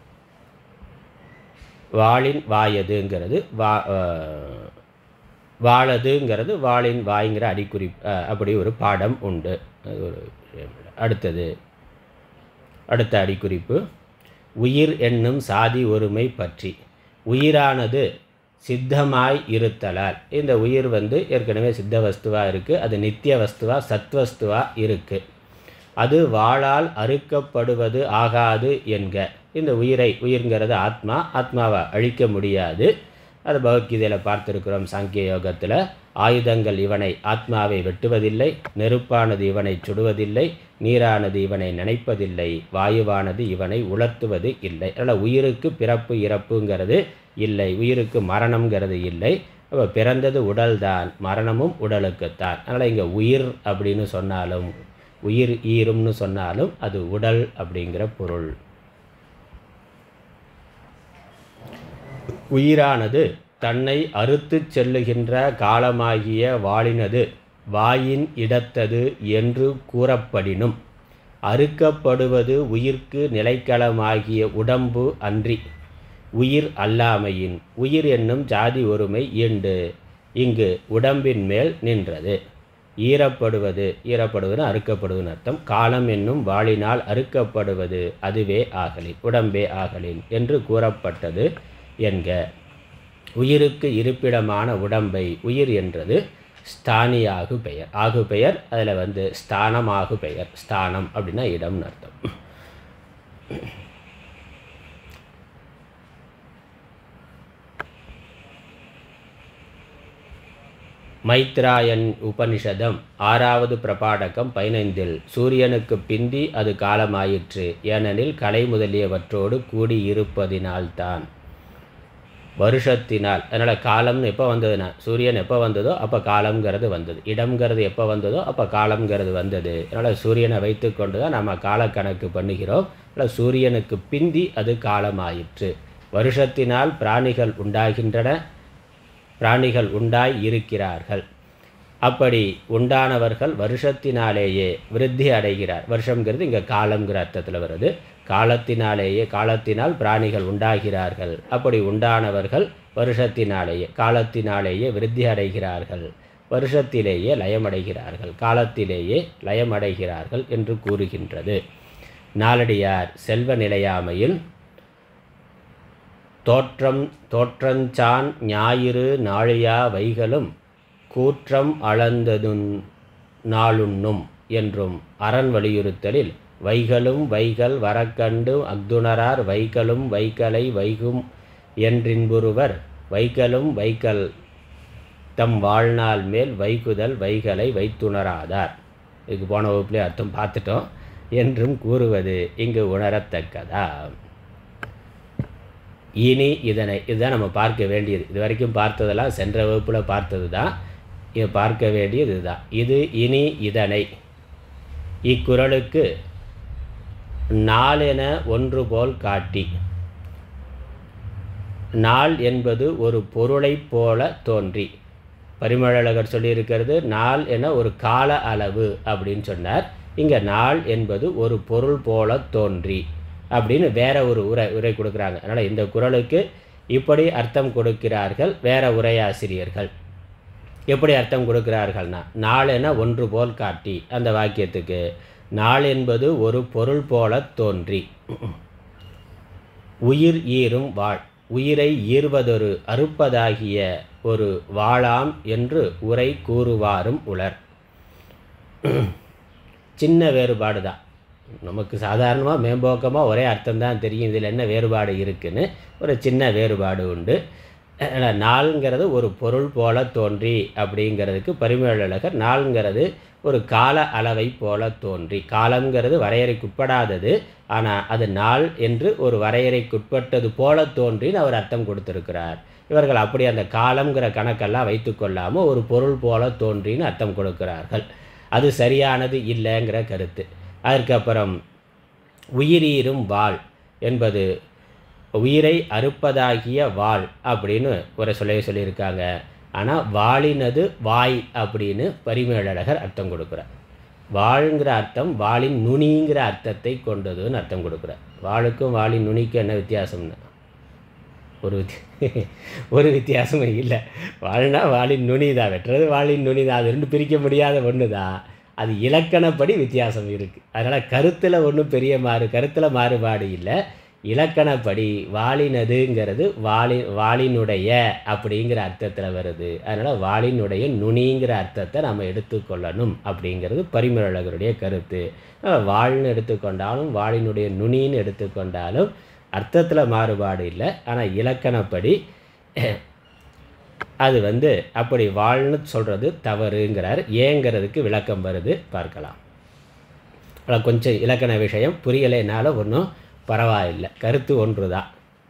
வாளின் வாயதுங்கிறது வா அஹ், வாழதுங்கிறது வாளின் வாய்ங்கிற அடிக்குறி அஹ், அப்படி ஒரு பாடம் உண்டு அது ஒரு விஷயம் இல்லை. அடுத்தது அடுத்த அடிக்குறிப்பு உயிர் என்னும் சாதி ஒருமை பற்றி உயிரானது சித்தமாய் இருத்தலால் இந்த உயிர் வந்து ஏற்கனவே சித்த வஸ்துவாக இருக்குது அது நித்திய வஸ்துவா சத்வஸ்துவாக இருக்குது அது வாளால் அறுக்கப்படுவது ஆகாது என்க இந்த உயிரை உயிர்ங்கிறது ஆத்மா ஆத்மாவை அழிக்க முடியாது அது பகவத்கீதையில் பார்த்துருக்கிறோம் சாங்கிய யோகத்தில் ஆயுதங்கள் இவனை ஆத்மாவை வெட்டுவதில்லை நெருப்பானது இவனை சுடுவதில்லை நீரானது இவனை நினைப்பதில்லை வாயுவானது இவனை உலர்த்துவது இல்லை அதனால் உயிருக்கு பிறப்பு இறப்புங்கிறது இல்லை உயிருக்கு மரணம்ங்கிறது இல்லை அப்போ பிறந்தது உடல்தான் மரணமும் உடலுக்குத்தான் அதனால் இங்கே உயிர் அப்படின்னு சொன்னாலும் உயிர் ஈரும்னு சொன்னாலும் அது உடல் அப்படிங்கிற பொருள் உயிரானது தன்னை அறுத்துச் செல்லுகின்ற காலமாகிய வாளினது வாயின் இடத்தது என்று கூறப்படினும் அறுக்கப்படுவது உயிர்க்கு நிலைக்களமாகிய உடம்பு அன்றி உயிர் அல்லாமையின் உயிர் என்னும் ஜாதி ஒருமை ஈண்டு இங்கு உடம்பின் மேல் நின்றது ஈரப்படுவது ஈரப்படுவதுன்னு அறுக்கப்படுவதுன்னு அர்த்தம் காலம் என்னும் வாளினால் அறுக்கப்படுவது அதுவே ஆகலின் உடம்பே ஆகலின் என்று கூறப்பட்டது என்க உயிருக்கு இருப்பிடமான உடம்பை உயிர் என்றது ஸ்தானியாகு பெயர் ஆகு பெயர் அதில் வந்து ஸ்தானமாகு பெயர் ஸ்தானம் அப்படின்னா இடம்னு அர்த்தம் மைத்ராயன் உபனிஷதம் ஆறாவது பிரபாடகம் பதினைந்தில் சூரியனுக்கு பிந்தி அது காலமாயிற்று ஏனெனில் கலை முதலியவற்றோடு கூடியிருப்பதினால்தான் வருஷத்தினால் அதனால் காலம்னு எப்போ வந்ததுன்னா சூரியன் எப்போ வந்ததோ அப்போ காலம்ங்கிறது வந்தது இடம்ங்கிறது எப்போ வந்ததோ அப்போ காலம்ங்கிறது வந்தது அதனால் சூரியனை வைத்து கொண்டு தான் நம்ம காலக்கணக்கு பண்ணுகிறோம் அதனால் சூரியனுக்கு பிந்தி அது காலமாயிற்று வருஷத்தினால் பிராணிகள் உண்டாகின்றன பிராணிகள் உண்டாய் இருக்கிறார்கள் அப்படி உண்டானவர்கள் வருஷத்தினாலேயே விருத்தி அடைகிறார் வருஷங்கிறது இங்கே காலம்ங்கிற அர்த்தத்தில் வருது காலத்தினாலேயே காலத்தினால் பிராணிகள் உண்டாகிறார்கள் அப்படி உண்டானவர்கள் வருஷத்தினாலேயே காலத்தினாலேயே விருத்தி அடைகிறார்கள் வருஷத்திலேயே லயமடைகிறார்கள் காலத்திலேயே லயமடைகிறார்கள் என்று கூறுகின்றது நாலடியார் செல்வ நிலையாமையில் தோற்றம் தோற்றஞ்சான் ஞாயிறு நாழியா வைகளும் கூற்றம் அளந்ததுன் நாளுண்ணும் என்றும் அரண் வலியுறுத்தலில் வைகளும் வைகள் வரக்கண்டு அக்துணரார் வைகளும் வைகலை வைகும் என்றின்புருவர் வைகளும் வைகல் தம் வாழ்நாள் மேல் வைகுதல் வைகளை வைத்துணராதார் இதுக்கு போன வகுப்புலேயே அர்த்தம் பார்த்துட்டோம் என்றும் கூறுவது இங்கு உணரத்தக்கதா இனி இதனை இதுதான் நம்ம பார்க்க வேண்டியது இது வரைக்கும் பார்த்ததெல்லாம் சென்ற வகுப்பில் பார்த்தது தான் இது பார்க்க வேண்டியது இதுதான் இது இனி இதனை இக்குறளுக்கு நாளென ஒன்று போல் காட்டி நாள் என்பது ஒரு பொருளைப் போல தோன்றி பரிமளகர் சொல்லியிருக்கிறது நாள் என ஒரு கால அளவு அப்படின்னு சொன்னார் இங்கே நாள் என்பது ஒரு பொருள் போல தோன்றி அப்படின்னு வேற ஒரு உரை உரை கொடுக்குறாங்க அதனால் இந்த குறளுக்கு இப்படி அர்த்தம் கொடுக்கிறார்கள் வேற உரையாசிரியர்கள் எப்படி அர்த்தம் கொடுக்கிறார்கள்னா நாளென ஒன்று போல் காட்டி அந்த வாக்கியத்துக்கு நாள் என்பது ஒரு பொருள் போல தோன்றி உயிர் ஈரும் வாழ் உயிரை ஈர்வதொரு அறுப்பதாகிய ஒரு வாளாம் என்று உரை கூறுவாரும் உலர் சின்ன வேறுபாடு தான் நமக்கு சாதாரணமாக மேம்போக்கமாக ஒரே அர்த்தம் தான் தெரியும் இதில் என்ன வேறுபாடு இருக்குன்னு ஒரு சின்ன வேறுபாடு உண்டு அதனால் நாள்ங்கிறது ஒரு பொருள் போல தோன்றி அப்படிங்கிறதுக்கு பரிமேலழகர் நாள்ங்கிறது ஒரு கால அளவை போல தோன்றி காலங்கிறது வரையறைக்குட்படாதது ஆனால் அது நாள் என்று ஒரு வரையறைக்குட்பட்டது போல தோன்றின்னு அவர் அர்த்தம் கொடுத்துருக்கிறார் இவர்கள் அப்படி அந்த காலங்கிற கணக்கெல்லாம் வைத்துக்கொள்ளாமல் ஒரு பொருள் போல தோன்றின்னு அர்த்தம் கொடுக்கிறார்கள் அது சரியானது இல்லைங்கிற கருத்து அதற்கப்புறம் உயிரீரும் வாள் என்பது உயிரை அறுப்பதாகிய வாள் அப்படின்னு ஒரு சொல்ல சொல்லியிருக்காங்க ஆனால் வாளினது வாய் அப்படின்னு பரிமேலழகர் அர்த்தம் கொடுக்குறார் வாளுங்கிற அர்த்தம் வாளின் நுனிங்கிற அர்த்தத்தை கொண்டதுன்னு அர்த்தம் கொடுக்குறார் வாளுக்கும் வாளின் நுனிக்கும் என்ன வித்தியாசம்னு ஒரு வித்தி ஒரு வித்தியாசமும் இல்லை வாழ்னா வாளின் நுனி தான் வெட்டுறது வாளின் நுனி தான் அது ரெண்டு பிரிக்க முடியாத ஒன்று தான் அது இலக்கணப்படி வித்தியாசம் இருக்குது அதனால் கருத்தில் ஒன்றும் பெரிய மாறு கருத்தில் மாறுபாடு இல்லை இலக்கணப்படி வாளினதுங்கிறது வாளி வாளினுடைய அப்படிங்கிற அர்த்தத்தில் வருது அதனால் வாளினுடைய நுனிங்கிற அர்த்தத்தை நம்ம எடுத்துக்கொள்ளணும் அப்படிங்கிறது பரிமளகருடைய கருத்து அஹ் வாள்னு எடுத்துக்கொண்டாலும் வாளினுடைய நுனின்னு எடுத்துக்கொண்டாலும் அர்த்தத்தில் மாறுபாடு இல்லை ஆனால் இலக்கணப்படி அது வந்து அப்படி வாழ்னு சொல்கிறது தவறுங்கிறார் ஏங்கிறதுக்கு விளக்கம் வருது பார்க்கலாம் அதான் கொஞ்சம் இலக்கண விஷயம் புரியலைனால ஒன்றும் பரவாயில்லை கருத்து ஒன்று தான்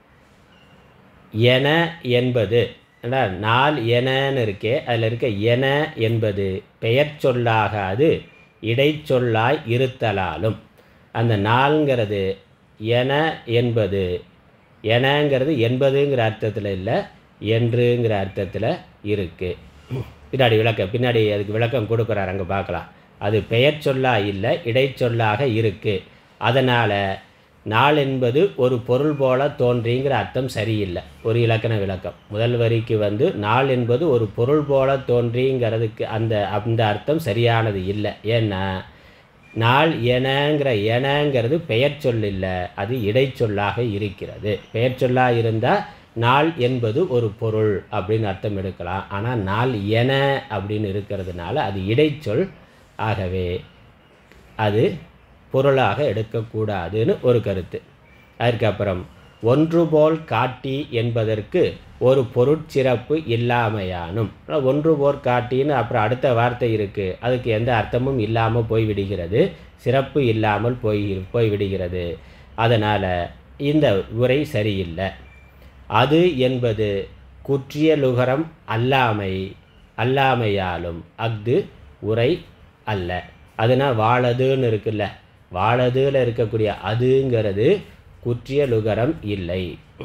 என என்பது ஏன்னா நாள் எனன்னு இருக்கே அதில் இருக்க என என்பது பெயர் சொல்லாகாது இடைச்சொல்லாய் இருத்தலாலும் அந்த நாள்ங்கிறது என என்பது எனங்கிறது என்பதுங்கிற அர்த்தத்தில் இல்லை என்றுங்கிற அர்த்தத்தில் இருக்குது பின்னாடி விளக்கம் பின்னாடி அதுக்கு விளக்கம் கொடுக்குறாரு அங்கே பார்க்கலாம் அது பெயர் சொல்லா இல்லை இடைச்சொல்லாக இருக்குது அதனால் நாள் என்பது ஒரு பொருள் போல தோன்றிங்கிற அர்த்தம் சரியில்லை ஒரு இலக்கண விளக்கம் முதல் வரிக்கு வந்து நாள் என்பது ஒரு பொருள் போல தோன்றிங்கிறதுக்கு அந்த அந்த அர்த்தம் சரியானது இல்லை ஏன்னா நாள் எனங்கிற எனங்கிறது பெயர் சொல் இல்லை அது இடைச்சொல்லாக இருக்கிறது பெயர் சொல்லாக இருந்தால் நாள் என்பது ஒரு பொருள் அப்படின்னு அர்த்தம் எடுக்கலாம் ஆனால் நாள் என அப்படின்னு இருக்கிறதுனால அது இடைச்சொல் ஆகவே அது பொருளாக எடுக்கக்கூடாதுன்னு ஒரு கருத்து அதுக்கப்புறம் ஒன்று போல் காட்டி என்பதற்கு ஒரு பொருட்சிறப்பு இல்லாமையானும் ஒன்று போல் காட்டின்னு அப்புறம் அடுத்த வார்த்தை இருக்குது அதுக்கு எந்த அர்த்தமும் இல்லாமல் போய்விடுகிறது சிறப்பு இல்லாமல் போய் போய்விடுகிறது அதனால் இந்த உரை சரியில்லை அது என்பது குற்றியலுகரம் அல்லாமை அல்லாமையாலும் அஃது உரை அல்ல அதுனா வாழதுன்னு இருக்குல்ல வாழதுல இருக்கக்கூடிய அதுங்கிறது குற்றியலுகரம் இல்லை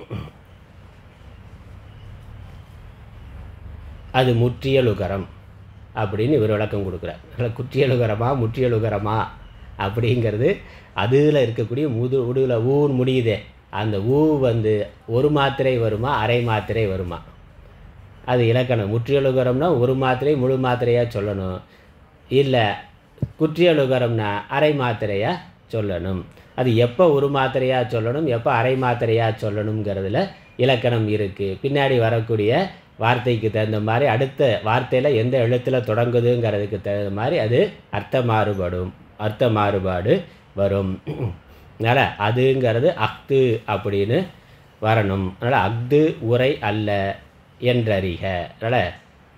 அது முற்றியலுகரம் அப்படின்னு இவர் விளக்கம் கொடுக்குறார் அதில் குற்றியலுகரமா முற்றியலுகரமா அப்படிங்கிறது அதில் இருக்கக்கூடிய முது உடுவில் ஊன்னு முடியுதே அந்த ஊ வந்து ஒரு மாத்திரை வருமா அரை மாத்திரை வருமா அது இலக்கணம் முற்றியலுகரம்னா ஒரு மாத்திரை முழு மாத்திரையாக சொல்லணும் இல்லை குற்றியலுகரம்னா அரை மாத்திரையாக சொல்லணும் அது எப்போ ஒரு மாத்திரையாக சொல்லணும் எப்போ அரை மாத்திரையாக சொல்லணுங்கிறதுல இலக்கணம் இருக்குது பின்னாடி வரக்கூடிய வார்த்தைக்கு தகுந்த மாதிரி அடுத்த வார்த்தையில் எந்த எழுத்தில் தொடங்குதுங்கிறதுக்கு தகுந்த மாதிரி அது அர்த்த மாறுபடும் அர்த்த மாறுபாடு வரும் அதனால் அதுங்கிறது அஃது அப்படின்னு வரணும் அதனால் அஃது உரை அல்ல என்றறிக அதனால்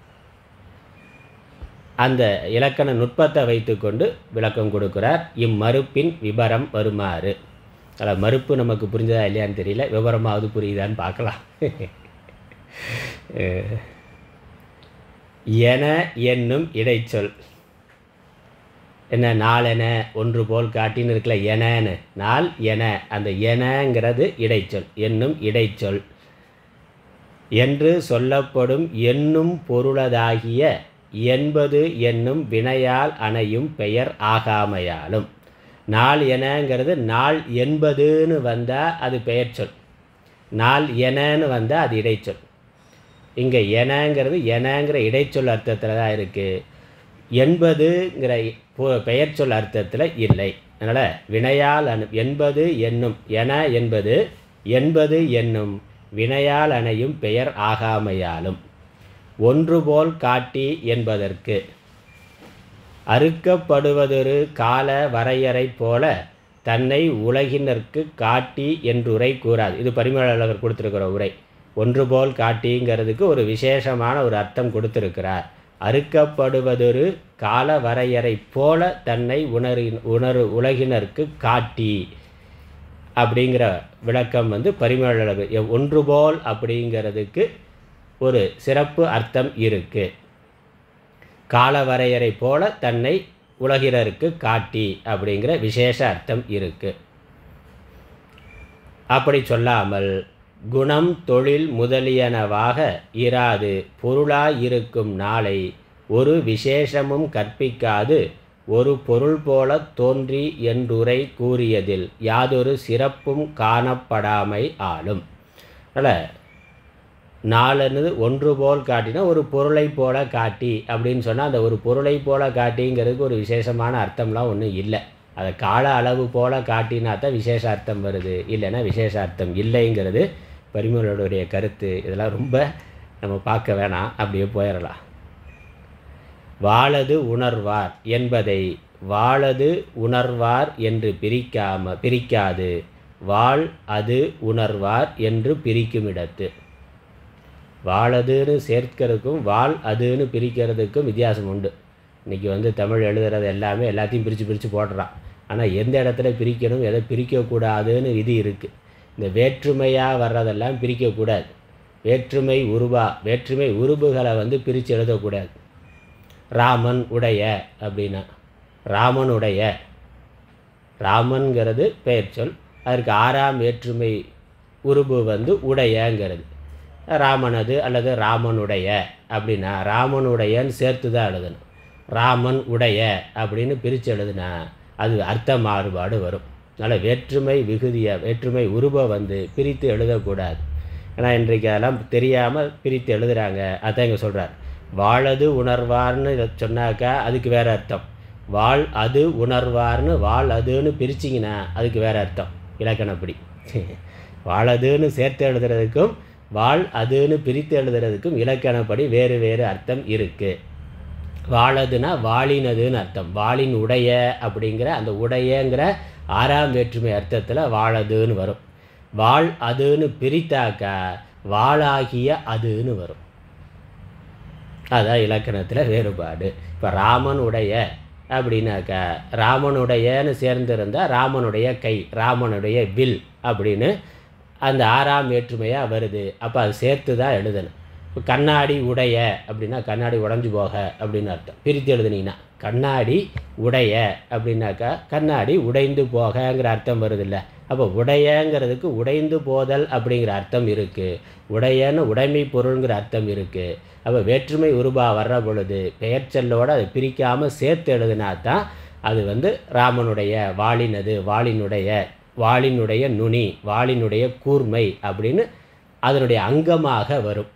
அந்த இலக்கண நுட்பத்தை வைத்துக்கொண்டு விளக்கம் கொடுக்குறார் இம்மறுப்பின் விபரம் வருமாறு அதில் மறுப்பு நமக்கு புரிஞ்சதா இல்லையான்னு தெரியல விவரமாவது புரியுதான்னு பார்க்கலாம் என என்னும் இடைச்சொல் என்ன நாளென ஒன்று போல் காட்டின்னு இருக்கல எனன்னு நாள் என அந்த எனங்கிறது இடைச்சொல் என்னும் இடைச்சொல் என்று சொல்லப்படும் என்னும் பொருளதாகிய என்பது என்னும் வினையால் அணையும் பெயர் ஆகாமையாலும் நாள் எனங்கிறது நாள் என்பதுன்னு வந்தால் அது பெயர் சொல் நாள் எனன்னு வந்தால் அது இடைச்சொல் இங்கே எனங்கிறது எனங்கிற இடைச்சொல் அர்த்தத்தில் தான் இருக்குது என்பதுங்கிற பொ- பெயர் சொல் அர்த்தத்தில் இல்லை அதனால் வினையால் அணு என்பது என்னும் என என்பது என்பது என்னும் வினையால் அணையும் பெயர் ஆகாமையாலும் ஒன்று போல் காட்டி என்பதற்கு அறுக்கப்படுவதொரு கால வரையறை போல தன்னை உலகினருக்கு காட்டி என்றுரை கூறாது இது பரிமளர் கொடுத்துருக்கிற உரை ஒன்று போல் காட்டிங்கிறதுக்கு ஒரு விசேஷமான ஒரு அர்த்தம் கொடுத்திருக்கிறார் அறுக்கப்படுவதொரு கால வரையறை போல தன்னை உணரி உணரு உலகினருக்கு காட்டி அப்படிங்கிற விளக்கம் வந்து பரிமளர் ஒன்று போல் அப்படிங்கிறதுக்கு ஒரு சிறப்பு அர்த்தம் இருக்கு கால வரையறை போல தன்னை உலகினருக்கு காட்டி அப்படிங்கிற விசேஷ அர்த்தம் இருக்கு அப்படி சொல்லாமல் குணம் தொழில் முதலியனவாக இராது பொருளாயிருக்கும் நாளை ஒரு விசேஷமும் கற்பிக்காது ஒரு பொருள் போல தோன்றி என்றுரை கூறியதில் யாதொரு சிறப்பும் காணப்படாமை ஆளும் அதனால் நாலுன்னு ஒன்று போல் காட்டினா ஒரு பொருளை போல காட்டி அப்படின்னு சொன்னால் அந்த ஒரு பொருளை போல காட்டிங்கிறதுக்கு ஒரு விசேஷமான அர்த்தம்லாம் ஒன்றும் இல்லை அதை கால அளவு போல் காட்டினா தான் விசேஷார்த்தம் வருது இல்லைன்னா விசேஷார்த்தம் இல்லைங்கிறது பரிமளருடைய கருத்து இதெல்லாம் ரொம்ப நம்ம பார்க்க வேணாம் அப்படியே போயிடலாம் வாழது உணர்வார் என்பதை வாழது உணர்வார் என்று பிரிக்காம பிரிக்காது வாழ் அது உணர்வார் என்று பிரிக்கும் இடத்து வாழதுன்னு சேர்க்கிறதுக்கும் வாழ் அதுன்னு பிரிக்கிறதுக்கும் வித்தியாசம் உண்டு இன்றைக்கி வந்து தமிழ் எழுதுறது எல்லாமே எல்லாத்தையும் பிரித்து பிரித்து போடுறான் ஆனால் எந்த இடத்துல பிரிக்கணும் எதை பிரிக்கக்கூடாதுன்னு விதி இருக்குது இந்த வேற்றுமையாக வர்றதெல்லாம் பிரிக்கக்கூடாது வேற்றுமை உருவா வேற்றுமை உருபுகளை வந்து பிரித்து எழுதக்கூடாது ராமன் உடைய அப்படின்னா ராமனுடைய ராமன்கிறது பெயர் சொல் அதற்கு ஆறாம் வேற்றுமை உருபு வந்து உடையங்கிறது ராமனது அல்லது ராமனுடைய அப்படின்னா ராமனுடையன்னு சேர்த்து தான் எழுதணும் ராமன் உடைய அப்படின்னு பிரித்து எழுதுனா அது அர்த்த மாறுபாடு வரும் அதனால் வேற்றுமை விகுதியை வேற்றுமை உருபை வந்து பிரித்து எழுதக்கூடாது ஏன்னா இன்றைக்கு அதெல்லாம் தெரியாமல் பிரித்து எழுதுகிறாங்க அதான் இங்கே சொல்கிறார் வாழது உணர்வார்னு இதை சொன்னாக்கா அதுக்கு வேறு அர்த்தம் வாழ் அது உணர்வார்னு வாழ் அதுன்னு பிரிச்சிங்கன்னா அதுக்கு வேறு அர்த்தம் இலக்கணப்படி வாழதுன்னு சேர்த்து எழுதுறதுக்கும் வாழ் அதுன்னு பிரித்து எழுதுறதுக்கும் இலக்கணப்படி வேறு வேறு அர்த்தம் இருக்குது வாழதுன்னா வாழினதுன்னு அர்த்தம் வாளின் உடைய அப்படிங்கிற அந்த உடையங்கிற ஆறாம் வேற்றுமை அர்த்தத்தில் வாழதுன்னு வரும் வாழ் அதுன்னு பிரித்தாக்கா வாளாகிய அதுன்னு வரும் அதான் இலக்கணத்தில் வேறுபாடு இப்போ ராமன் உடைய அப்படின்னாக்கா ராமனுடையன்னு சேர்ந்திருந்தால் ராமனுடைய கை ராமனுடைய வில் அப்படின்னு அந்த ஆறாம் வேற்றுமையாக வருது அப்போ அது சேர்த்து தான் எழுதணும் இப்போ கண்ணாடி உடைய அப்படின்னா கண்ணாடி உடஞ்சி போக அப்படின்னு அர்த்தம் பிரித்து எழுதுனீங்கன்னா கண்ணாடி உடைய அப்படின்னாக்கா கண்ணாடி உடைந்து போகங்கிற அர்த்தம் வருது இல்லை அப்போ உடையங்கிறதுக்கு உடைந்து போதல் அப்படிங்கிற அர்த்தம் இருக்குது உடையன்னு உடைமை பொருளுங்கிற அர்த்தம் இருக்குது அப்போ வேற்றுமை உருபா வர்ற பொழுது பெயர்ச்சொல்லோடு அதை பிரிக்காமல் சேர்த்து எழுதுனா தான் அது வந்து ராமனுடைய வாளினது வாளினுடைய வாளினுடைய நுனி வாளினுடைய கூர்மை அப்படின்னு அதனுடைய அங்கமாக வரும்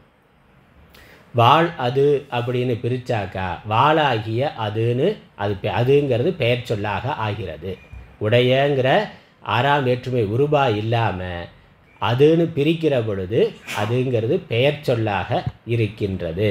வாள் அது அப்படின்னு பிரித்தாக்கா வாளாகிய அதுன்னு அது பெ- அதுங்கிறது பெயர் சொல்லாக ஆகிறது உடையங்கிற ஆறாம் வேற்றுமை உருபா இல்லாமல் அதுன்னு பிரிக்கிற பொழுது அதுங்கிறது பெயர் சொல்லாக இருக்கின்றது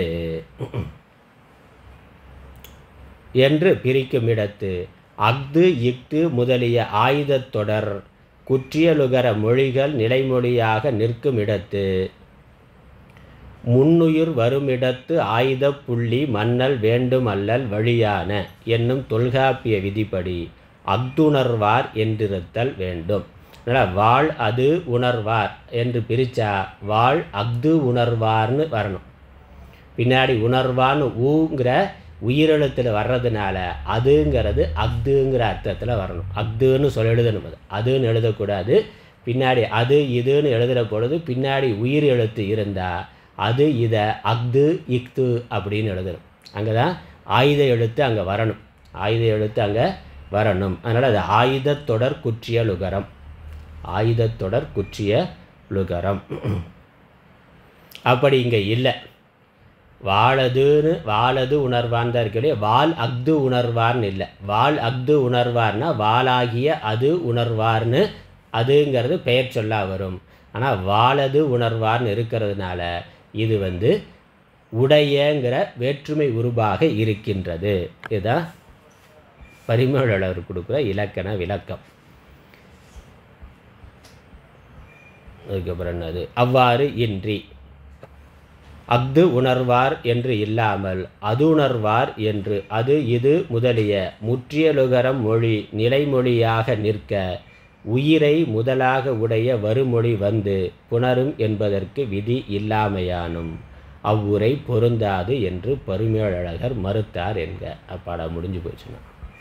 என்று பிரிக்கும் இடத்து அஃது இஃது முதலிய ஆயுதத் தொடர் குற்றியலுகர மொழிகள் நிலைமொழியாக நிற்கும் இடத்து முன்னுயிர் வருமிடத்து ஆயுதப் புள்ளி மன்னல் வேண்டும் அல்லல் வழியான என்னும் தொல்காப்பிய விதிப்படி அஃதுணர்வார் என்றிருத்தல் வேண்டும் அதனால் வாழ் அது உணர்வார் என்று பிரித்தா வாழ் அஃது உணர்வார்னு வரணும் பின்னாடி உணர்வான்னு ஊங்கிற உயிரெழுத்தில் வர்றதுனால அதுங்கிறது அஃதுங்கிற அர்த்தத்தில் வரணும் அஃதுன்னு சொல்ல எழுதணும் அது அதுன்னு எழுதக்கூடாது பின்னாடி அது இதுன்னு எழுதுகிற பொழுது பின்னாடி உயிர் எழுத்து இருந்தால் அது இதை அஃது இஃது அப்படின்னு எழுதணும் அங்கே தான் ஆயுத எழுத்து அங்கே வரணும் ஆயுத எழுத்து அங்கே வரணும் அதனால் அது ஆயுதத்தொடர் குற்றிய லுகரம் ஆயுதத்தொடர் குற்றிய லுகரம் அப்படி இங்கே இல்லை வாழதுன்னு வாழது உணர்வான் தான் இருக்கு வால் அஃது உணர்வார்னு இல்லை வால் அஃது உணர்வார்னா வாளாகிய அது உணர்வார்னு அதுங்கிறது பெயர் சொல்லா வரும் ஆனால் வாழது உணர்வார்னு இருக்கிறதுனால இது வந்து உடையங்கிற வேற்றுமை உருபாக இருக்கின்றது இதுதான் பரிமளர் கொடுக்குற இலக்கண விளக்கம் அதுக்கப்புறம் என்னது அவ்வாறு இன்றி அஃது உணர்வார் என்று இல்லாமல் அது உணர்வார் என்று அது இது முதலிய முற்றியலுகரம் மொழி நிலைமொழியாக நிற்க உயிரை முதலாக உடைய வருமொழி வந்து புணரும் என்பதற்கு விதி இல்லாமையானும் அவ்வுரை பொருந்தாது என்று பரிமேலழகர் மறுத்தார் என்க அப்பாடா முடிஞ்சு போச்சுன்னா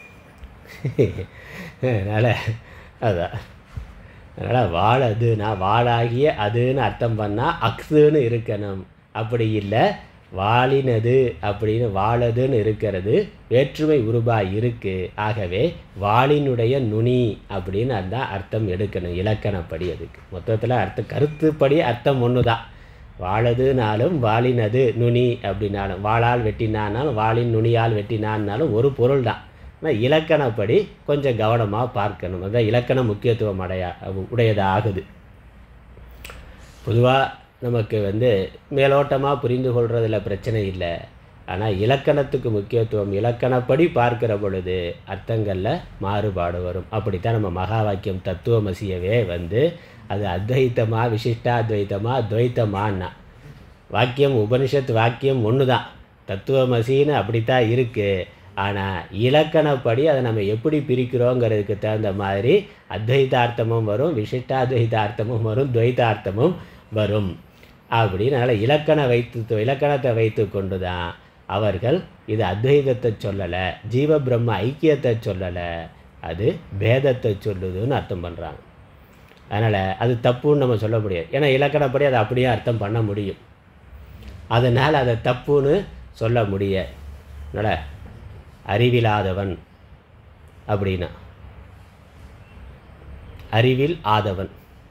அதனால் அதான் அதனால் வாள் அதுனா வாளாகிய அதுன்னு அர்த்தம் பண்ணால் அக்ஸுன்னு இருக்கணும் அப்படி இல்லை வாளினது அப்படின்னு வாழதுன்னு இருக்கிறது வேற்றுமை உருபா இருக்குது ஆகவே வாளினுடைய நுனி அப்படின்னு அந்த அர்த்தம் எடுக்கணும் இலக்கணப்படி அதுக்கு மொத்தத்தில் அர்த்த கருத்துப்படி அர்த்தம் ஒன்று தான் வாழதுனாலும் வாளினது நுனி அப்படின்னாலும் வாளால் வெட்டினானாலும் வாளின் நுனியால் வெட்டினான்னாலும் ஒரு பொருள் தான் ஆனால் இலக்கணப்படி கொஞ்சம் கவனமாக பார்க்கணும் அதான் இலக்கண முக்கியத்துவம் அடைய உடையதாகுது பொதுவாக நமக்கு வந்து மேலோட்டமாக புரிந்து கொள்றதுல பிரச்சனை இல்லை ஆனால் இலக்கணத்துக்கு முக்கியத்துவம் இலக்கணப்படி பார்க்கிற பொழுது அர்த்தங்களில் மாறுபாடு வரும் அப்படித்தான் நம்ம மகா வாக்கியம் தத்துவமசியவே வந்து அது அத்வைத்தமா விசிஷ்டாத்வைத்தமா துவைத்தமான்னா வாக்கியம் உபனிஷத் வாக்கியம் ஒன்று தான் தத்துவமசின்னு அப்படித்தான் இருக்குது ஆனால் இலக்கணப்படி அதை நம்ம எப்படி பிரிக்கிறோங்கிறதுக்கு தகுந்த மாதிரி அத்வைதார்த்தமும் வரும் விசிஷ்டாத்வைதார்த்தமும் வரும் துவைதார்த்தமும் வரும் அப்படினால இலக்கண வைத்து இலக்கணத்தை வைத்து கொண்டு தான் அவர்கள் இது அத்வைதத்தை சொல்லலை ஜீவ பிரம்ம ஐக்கியத்தை சொல்லலை அது பேதத்தை சொல்லுதுன்னு அர்த்தம் பண்ணுறாங்க அதனால் அது தப்புன்னு நம்ம சொல்ல முடியாது ஏன்னா இலக்கணப்படி அதை அப்படியே அர்த்தம் பண்ண முடியும் அதனால் அதை தப்புன்னு சொல்ல முடியாது அதனால் அறிவிலாதவன் அப்படின்னா அறிவில் ஆதவன்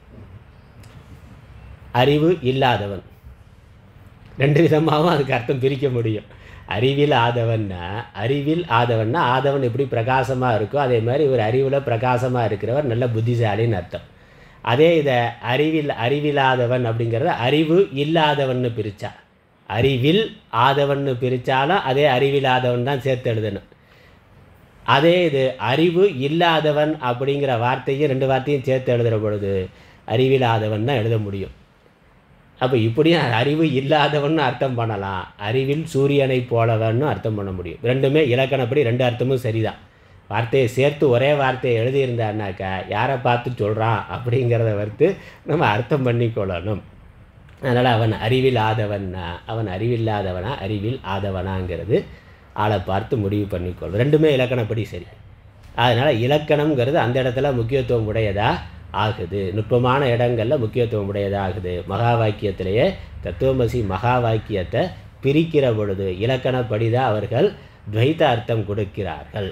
அறிவு இல்லாதவன் ரெண்டு விதமாகவும் அதுக்கு அர்த்தம் பிரிக்க முடியும் அறிவில் ஆதவன்னா அறிவில் ஆதவன்னா ஆதவன் எப்படி பிரகாசமாக இருக்கோ அதே மாதிரி இவர் அறிவில் பிரகாசமாக இருக்கிறவர் நல்ல புத்திசாலின்னு அர்த்தம் அதே இதை அறிவில் அறிவில்லாதவன் அப்படிங்கிறத அறிவு இல்லாதவன்னு பிரித்தா அறிவில் ஆதவன்னு பிரித்தாலும் அதே அறிவில்லாதவன் தான் சேர்த்து எழுதணும் அதே இது அறிவு இல்லாதவன் அப்படிங்கிற வார்த்தையும் ரெண்டு வார்த்தையும் சேர்த்து எழுதுகிற பொழுது அறிவில்லாதவன் தான் எழுத முடியும் அப்போ இப்படியும் அறிவு இல்லாதவன்னு அர்த்தம் பண்ணலாம் அறிவில் சூரியனை போலவன்னு அர்த்தம் பண்ண முடியும் ரெண்டுமே இலக்கணப்படி ரெண்டு அர்த்தமும் சரிதான் வார்த்தையை சேர்த்து ஒரே வார்த்தையை எழுதியிருந்தான்னாக்கா யாரை பார்த்து சொல்கிறான் அப்படிங்கிறத வறுத்து நம்ம அர்த்தம் பண்ணிக்கொள்ளணும் அதனால் அவன் அறிவில் ஆதவன்னா அவன் அறிவில்லாதவனா அறிவில் ஆதவனாங்கிறது ஆளை பார்த்து முடிவு பண்ணிக்கொள்ளும் ரெண்டுமே இலக்கணப்படி சரி அதனால் இலக்கணம்ங்கிறது அந்த இடத்துல முக்கியத்துவம் உடையதாக ஆகுது நுட்பமான இடங்களில் முக்கியத்துவம் உடையதாக ஆகுது மகா வாக்கியத்திலேயே தத்துவமசி மகா வாக்கியத்தை பிரிக்கிற பொழுது இலக்கணப்படி தான் அவர்கள் துவைத்த அர்த்தம் கொடுக்கிறார்கள்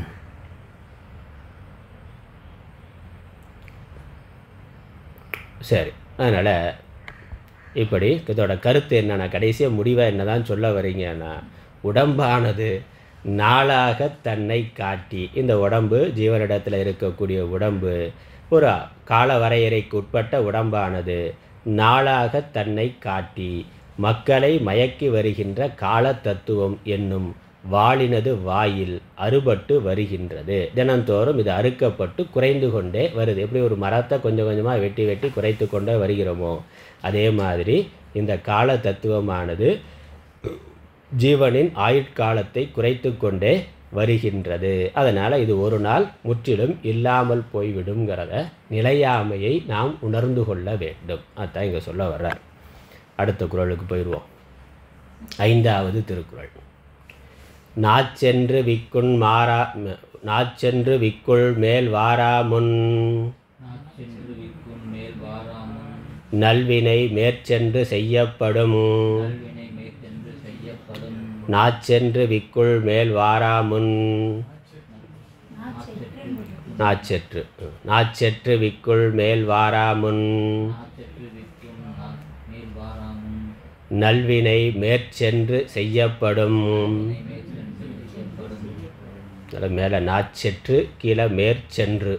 சரி அதனால் இப்படி இதோட கருத்து என்னன்னா கடைசியாக முடிவாக என்ன தான் சொல்ல வரீங்கன்னா உடம்பானது நாளாக தன்னை காட்டி இந்த உடம்பு ஜீவனிடத்தில் இருக்கக்கூடிய உடம்பு ஒரு கால வரையறைக்கு உட்பட்ட உடம்பானது நாளாக தன்னை காட்டி மக்களை மயக்கி வருகின்ற கால தத்துவம் என்னும் வாளினது வாயில் அறுபட்டு வருகின்றது தினந்தோறும் இது அறுக்கப்பட்டு குறைந்து கொண்டே வருது எப்படி ஒரு மரத்தை கொஞ்சம் கொஞ்சமாக வெட்டி வெட்டி குறைத்து கொண்டே வருகிறோமோ அதே மாதிரி இந்த கால தத்துவமானது ஜீவனின் ஆயுட்காலத்தை குறைத்து கொண்டே வருகின்றது அதனால் இது ஒரு நாள் முற்றிலும் இல்லாமல் போய்விடுங்கிறத நிலையாமையை நாம் உணர்ந்து கொள்ள வேண்டும் அதான் இங்கே சொல்ல வர்றார் அடுத்த குறளுக்கு போயிடுவோம் ஐந்தாவது திருக்குறள் நாச்சென்று விக்குண் மாறா நாச்சென்று விக்குள் மேல் வாரா முன் நாச்சென்று விக்கும் மேல் வாராமுன் நல்வினை மேற்சென்று செய்யப்படும் கல்வினை மேற்கென்று செய்யப்படும் நாச்சென்று விக்குள் மேல் வாரா முன் நாச்செற்று நாச்செற்று விக்குள் மேல் வாரா முன் நாச்சென்று விக்கும் நா- மேல் வாராமுன் நல்வினை மேற்சென்று செய்யப்படும் மேற்கென்று செய்யப்படும் அதில் மேலே நாச்செற்று கீழே மேற்சென்று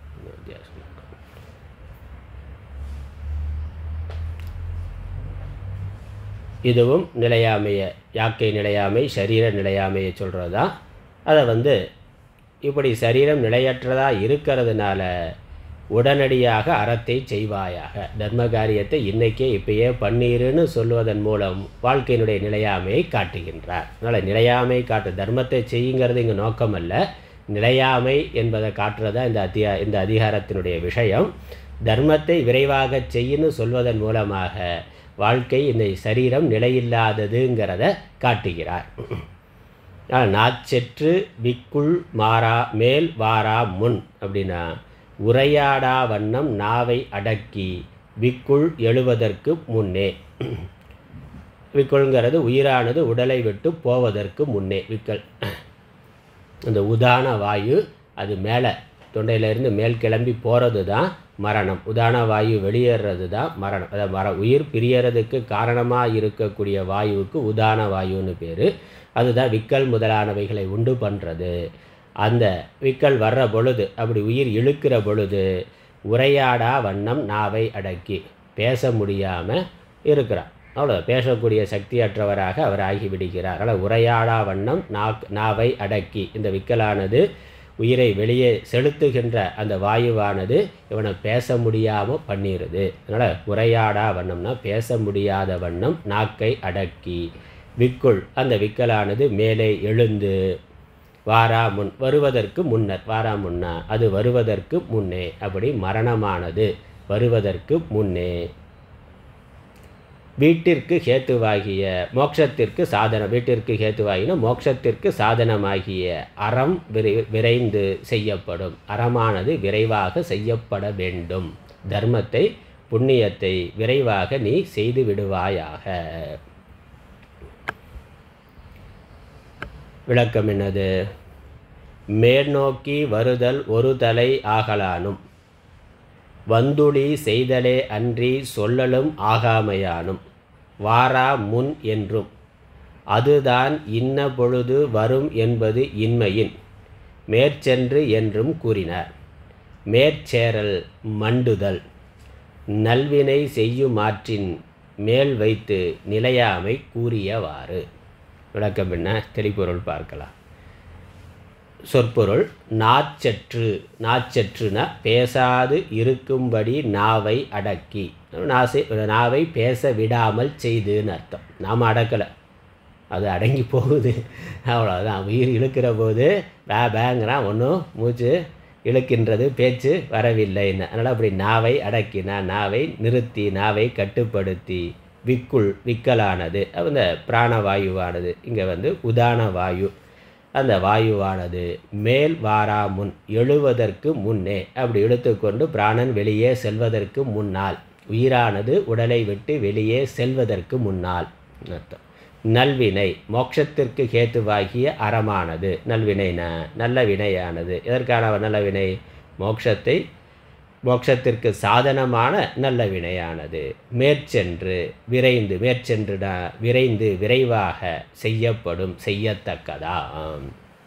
இதுவும் நிலையாமைய யாக்கை நிலையாமை சரீர நிலையாமையை சொல்கிறது தான் அதை வந்து இப்படி சரீரம் நிலையற்றதாக இருக்கிறதுனால உடனடியாக அறத்தை செய்வாயாக தர்ம காரியத்தை இன்னைக்கே இப்பயே பண்ணீருன்னு சொல்லுவதன் மூலம் வாழ்க்கையினுடைய நிலையாமையை காட்டுகின்றார் அதனால் நிலையாமை காட்டு தர்மத்தை செய்யுங்கிறது இங்கே நோக்கம் அல்ல நிலையாமை என்பதை காட்டுறதா இந்த அதிகா இந்த அதிகாரத்தினுடைய விஷயம் தர்மத்தை விரைவாக செய்யுன்னு சொல்வதன் மூலமாக வாழ்க்கை இந்த சரீரம் நிலையில்லாததுங்கிறத காட்டுகிறார் ஆனா, நாச்செற்று விக்குள் மாறா மேல் வாரா முன் அப்படின்னா உரையாடா வண்ணம் நாவை அடக்கி விக்குள் எழுவதற்கு முன்னே விக்குள்ங்கிறது உயிரானது உடலை விட்டு போவதற்கு முன்னே விக்கல் அந்த உதான வாயு அது மேலே தொண்டையிலேருந்து மேல் கிளம்பி போகிறது தான் மரணம் உதான வாயு வெளியேறது தான் மரணம் அதாவது மர உயிர் பிரியறதுக்கு காரணமாக இருக்கக்கூடிய வாயுவுக்கு உதான வாயுன்னு பேர் அதுதான் விக்கல் முதலானவைகளை உண்டு பண்ணுறது அந்த விக்கல் வர்ற பொழுது அப்படி உயிர் இழுக்கிற பொழுது உரையாடா வண்ணம் நாவை அடக்கி பேச முடியாமல் இருக்கிறார் அவ்வளோ பேசக்கூடிய சக்தியற்றவராக அவர் ஆகிவிடுகிறார் அதனால் உரையாடா வண்ணம் நாக் நாவை அடக்கி இந்த விக்கலானது உயிரை வெளியே செலுத்துகின்ற அந்த வாயுவானது இவனை பேச முடியாமல் பண்ணிடுது அதனால் உரையாடா வண்ணம்னா பேச முடியாத வண்ணம் நாக்கை அடக்கி விக்குள் அந்த விக்கலானது மேலே எழுந்து வாரா முன் வருவதற்கு முன்னர் வாரா முன்னா அது வருவதற்கு முன்னே அப்படி மரணமானது வருவதற்கு முன்னே வீட்டிற்கு ஹேத்துவாகிய மோட்சத்திற்கு சாதனம் வீட்டிற்கு ஹேத்துவாகின மோட்சத்திற்கு சாதனமாகிய அறம் விரை விரைந்து செய்யப்படும் அறமானது விரைவாக செய்யப்பட வேண்டும் தர்மத்தை புண்ணியத்தை விரைவாக நீ செய்து விடுவாயாக விளக்கம் என்னது மேற்நோக்கி வருதல் ஒரு தலை ஆகலானும் வந்துளி செய்தலே அன்றி சொல்லலும் ஆகாமையானும் வாரா முன் என்றும் அதுதான் இன்ன பொழுது வரும் என்பது இன்மையின் மேற்சென்று என்றும் கூறினார் மேற்சேரல் மண்டுதல் நல்வினை செய்யுமாற்றின் மேல் வைத்து நிலையாமை கூறியவாறு விளக்கம் என்ன தெளிப்பொருள் பார்க்கலாம் சொற்பொருள் நாச்சற்று நாச்சற்றுனா பேசாது இருக்கும்படி நாவை அடக்கி நாசை நாவை பேச விடாமல் செய்துன்னு அர்த்தம் நாம் அடக்கலை அது அடங்கி போகுது அவ்வளோதான் உயிர் இழுக்கிற போது பே பேங்கிறான் ஒன்றும் மூச்சு இழுக்கின்றது பேச்சு வரவில்லைன்னு அதனால் அப்படி நாவை அடக்கினா நாவை நிறுத்தி நாவை கட்டுப்படுத்தி விக்குள் விக்கலானது அந்த பிராணவாயுவானது இங்கே வந்து உதான வாயு அந்த வாயுவானது மேல் வாரா முன் எழுவதற்கு முன்னே அப்படி இழுத்துக்கொண்டு பிராணன் வெளியே செல்வதற்கு முன்னால் உயிரானது உடலை விட்டு வெளியே செல்வதற்கு முன்னால் அர்த்தம் நல்வினை மோட்சத்திற்கு கேத்துவாகிய அறமானது நல்வினைனா நல்ல வினையானது எதற்கான நல்ல வினை மோட்சத்தை மோட்சத்திற்கு சாதனமான நல்ல வினையானது மேற்சென்று விரைந்து மேற்சென்றுடா விரைந்து விரைவாக செய்யப்படும் செய்யத்தக்கதாம்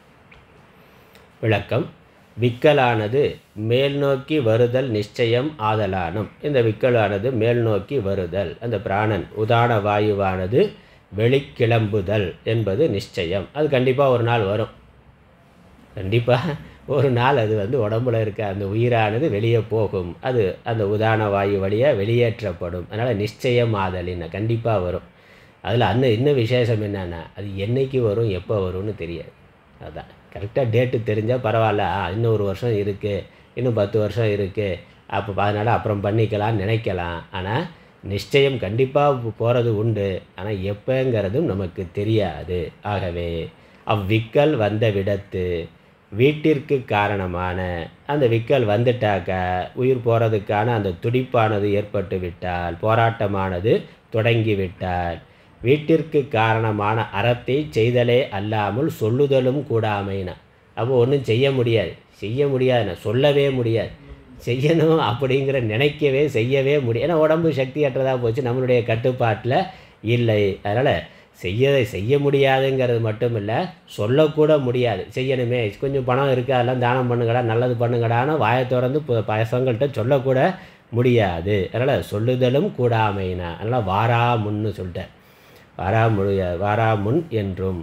விளக்கம் விக்கலானது மேல் நோக்கி வருதல் நிச்சயம் ஆதலானும் இந்த விக்கலானது மேல் நோக்கி வருதல் அந்த பிராணன் உதான வாயுவானது வெளிக்கிளம்புதல் என்பது நிச்சயம் அது கண்டிப்பாக ஒரு நாள் வரும் கண்டிப்பாக ஒரு நாள் அது வந்து உடம்புல இருக்க அந்த உயிரானது வெளியே போகும் அது அந்த உதான வாயு வழியாக வெளியேற்றப்படும் அதனால் நிச்சயம் ஆதலின்னு கண்டிப்பாக வரும் அதில் அந்த இன்னும் விசேஷம் என்னென்னா அது என்னைக்கு வரும் எப்போ வரும்னு தெரியாது அதான் கரெக்டாக டேட்டு தெரிஞ்சால் பரவாயில்ல ஆ, இன்னும் ஒரு வருஷம் இருக்குது இன்னும் பத்து வருஷம் இருக்குது அப்போ அதனால் அப்புறம் பண்ணிக்கலாம்னு நினைக்கலாம் ஆனால் நிச்சயம் கண்டிப்பாக போகிறது உண்டு ஆனால் எப்போங்கிறதும் நமக்கு தெரியாது ஆகவே அவ்விக்கல் வந்த விடத்து வீட்டிற்கு காரணமான அந்த விக்கல் வந்துட்டாக்க உயிர் போகிறதுக்கான அந்த துடிப்பானது ஏற்பட்டு விட்டால் போராட்டமானது தொடங்கிவிட்டால் வீட்டிற்கு காரணமான அறத்தை செய்தலே அல்லாமல் சொல்லுதலும் கூடாமைனா அப்போ ஒன்றும் செய்ய முடியாது செய்ய முடியாதுண்ணா சொல்லவே முடியாது செய்யணும் அப்படிங்கிற நினைக்கவே செய்யவே முடியும் ஏன்னா உடம்பு சக்தியற்றதாக போச்சு நம்மளுடைய கட்டுப்பாட்டில் இல்லை அதனால் செய்ய செய்ய முடியாதுங்கிறது மட்டும் இல்லை சொல்லக்கூட முடியாது செய்யணுமே கொஞ்சம் பணம் இருக்குது அதெல்லாம் தானம் பண்ணுங்கடா நல்லது பண்ணுங்கடான்னு வாயை திறந்து ப- பசங்கள்கிட்ட சொல்லக்கூட முடியாது அதனால் சொல்லுதலும் கூடாமைனா அதனால் வாரா முன்னு சொல்லிட்டேன் வாரா முடிய வாரா முன் என்றும்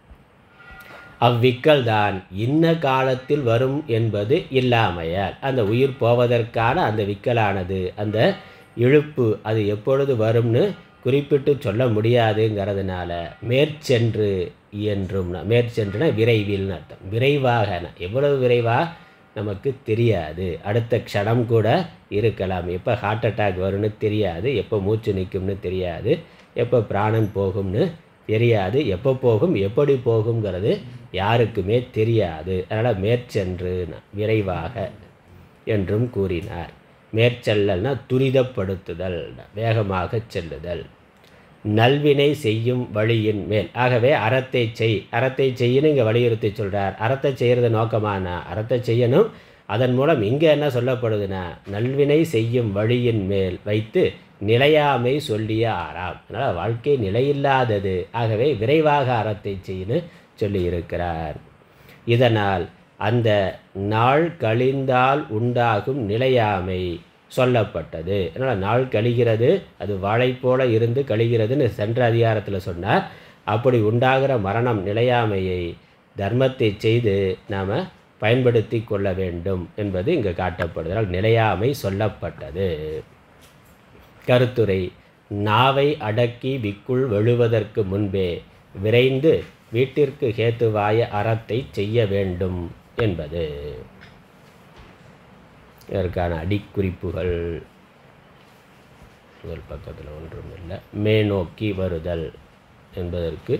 அவ்விக்கல் தான் இன்ன காலத்தில் வரும் என்பது இல்லாமையால் அந்த உயிர் போவதற்கான அந்த விக்கலானது அந்த இழுப்பு அது எப்பொழுது வரும்னு குறிப்பிட்டு சொல்ல முடியாதுங்கிறதுனால மேற்சென்று என்றும் மேற்சென்றுனா விரைவில்னு அர்த்தம் விரைவாக எவ்வளவு விரைவாக நமக்கு தெரியாது அடுத்த க்ஷணம் கூட இருக்கலாம் எப்போ ஹார்ட் அட்டாக் வரும்னு தெரியாது எப்போ மூச்சு நிற்கும்னு தெரியாது எப்போ பிராணன் போகும்னு தெரியாது எப்போ போகும் எப்படி போகுங்கிறது யாருக்குமே தெரியாது அதனால் மேற்சென்று விரைவாக என்றும் கூறினார் மேற்செல்லல்னா துரிதப்படுத்துதல் வேகமாக செல்லுதல் நல்வினை செய்யும் வழியின் மேல் ஆகவே அறத்தை செய் அறத்தை செய்யணும் இங்கே வலியுறுத்தி சொல்கிறார் அறத்தை செய்கிறது நோக்கமானா அறத்தை செய்யணும் அதன் மூலம் இங்கே என்ன சொல்லப்படுதுன்னா நல்வினை செய்யும் வழியின் மேல் வைத்து நிலையாமை சொல்லிய ஆறாம் அதனால் வாழ்க்கை நிலையில்லாதது ஆகவே விரைவாக அறத்தை செய்யணும் சொல்லியிருக்கிறார் இதனால் அந்த நாள் கழிந்தால் உண்டாகும் நிலையாமை சொல்லப்பட்டது அதனால் நாள் கழிகிறது அது வாழை போல இருந்து கழிகிறதுன்னு சென்ற அதிகாரத்தில் சொன்னார் அப்படி உண்டாகிற மரணம் நிலையாமையை தர்மத்தை செய்து நாம் பயன்படுத்தி கொள்ள வேண்டும் என்பது இங்கு காட்டப்படுது அதனால் நிலையாமை சொல்லப்பட்டது கருத்துரை நாவை அடக்கி விக்குள் வெழுவதற்கு முன்பே விரைந்து வீட்டிற்கு ஹேத்துவாய அறத்தை செய்ய வேண்டும் என்பது இதற்கான அடிக்குறிப்புகள் முதல் பக்கத்தில் ஒன்றும் இல்லை மேநோக்கி வருதல் என்பதற்கு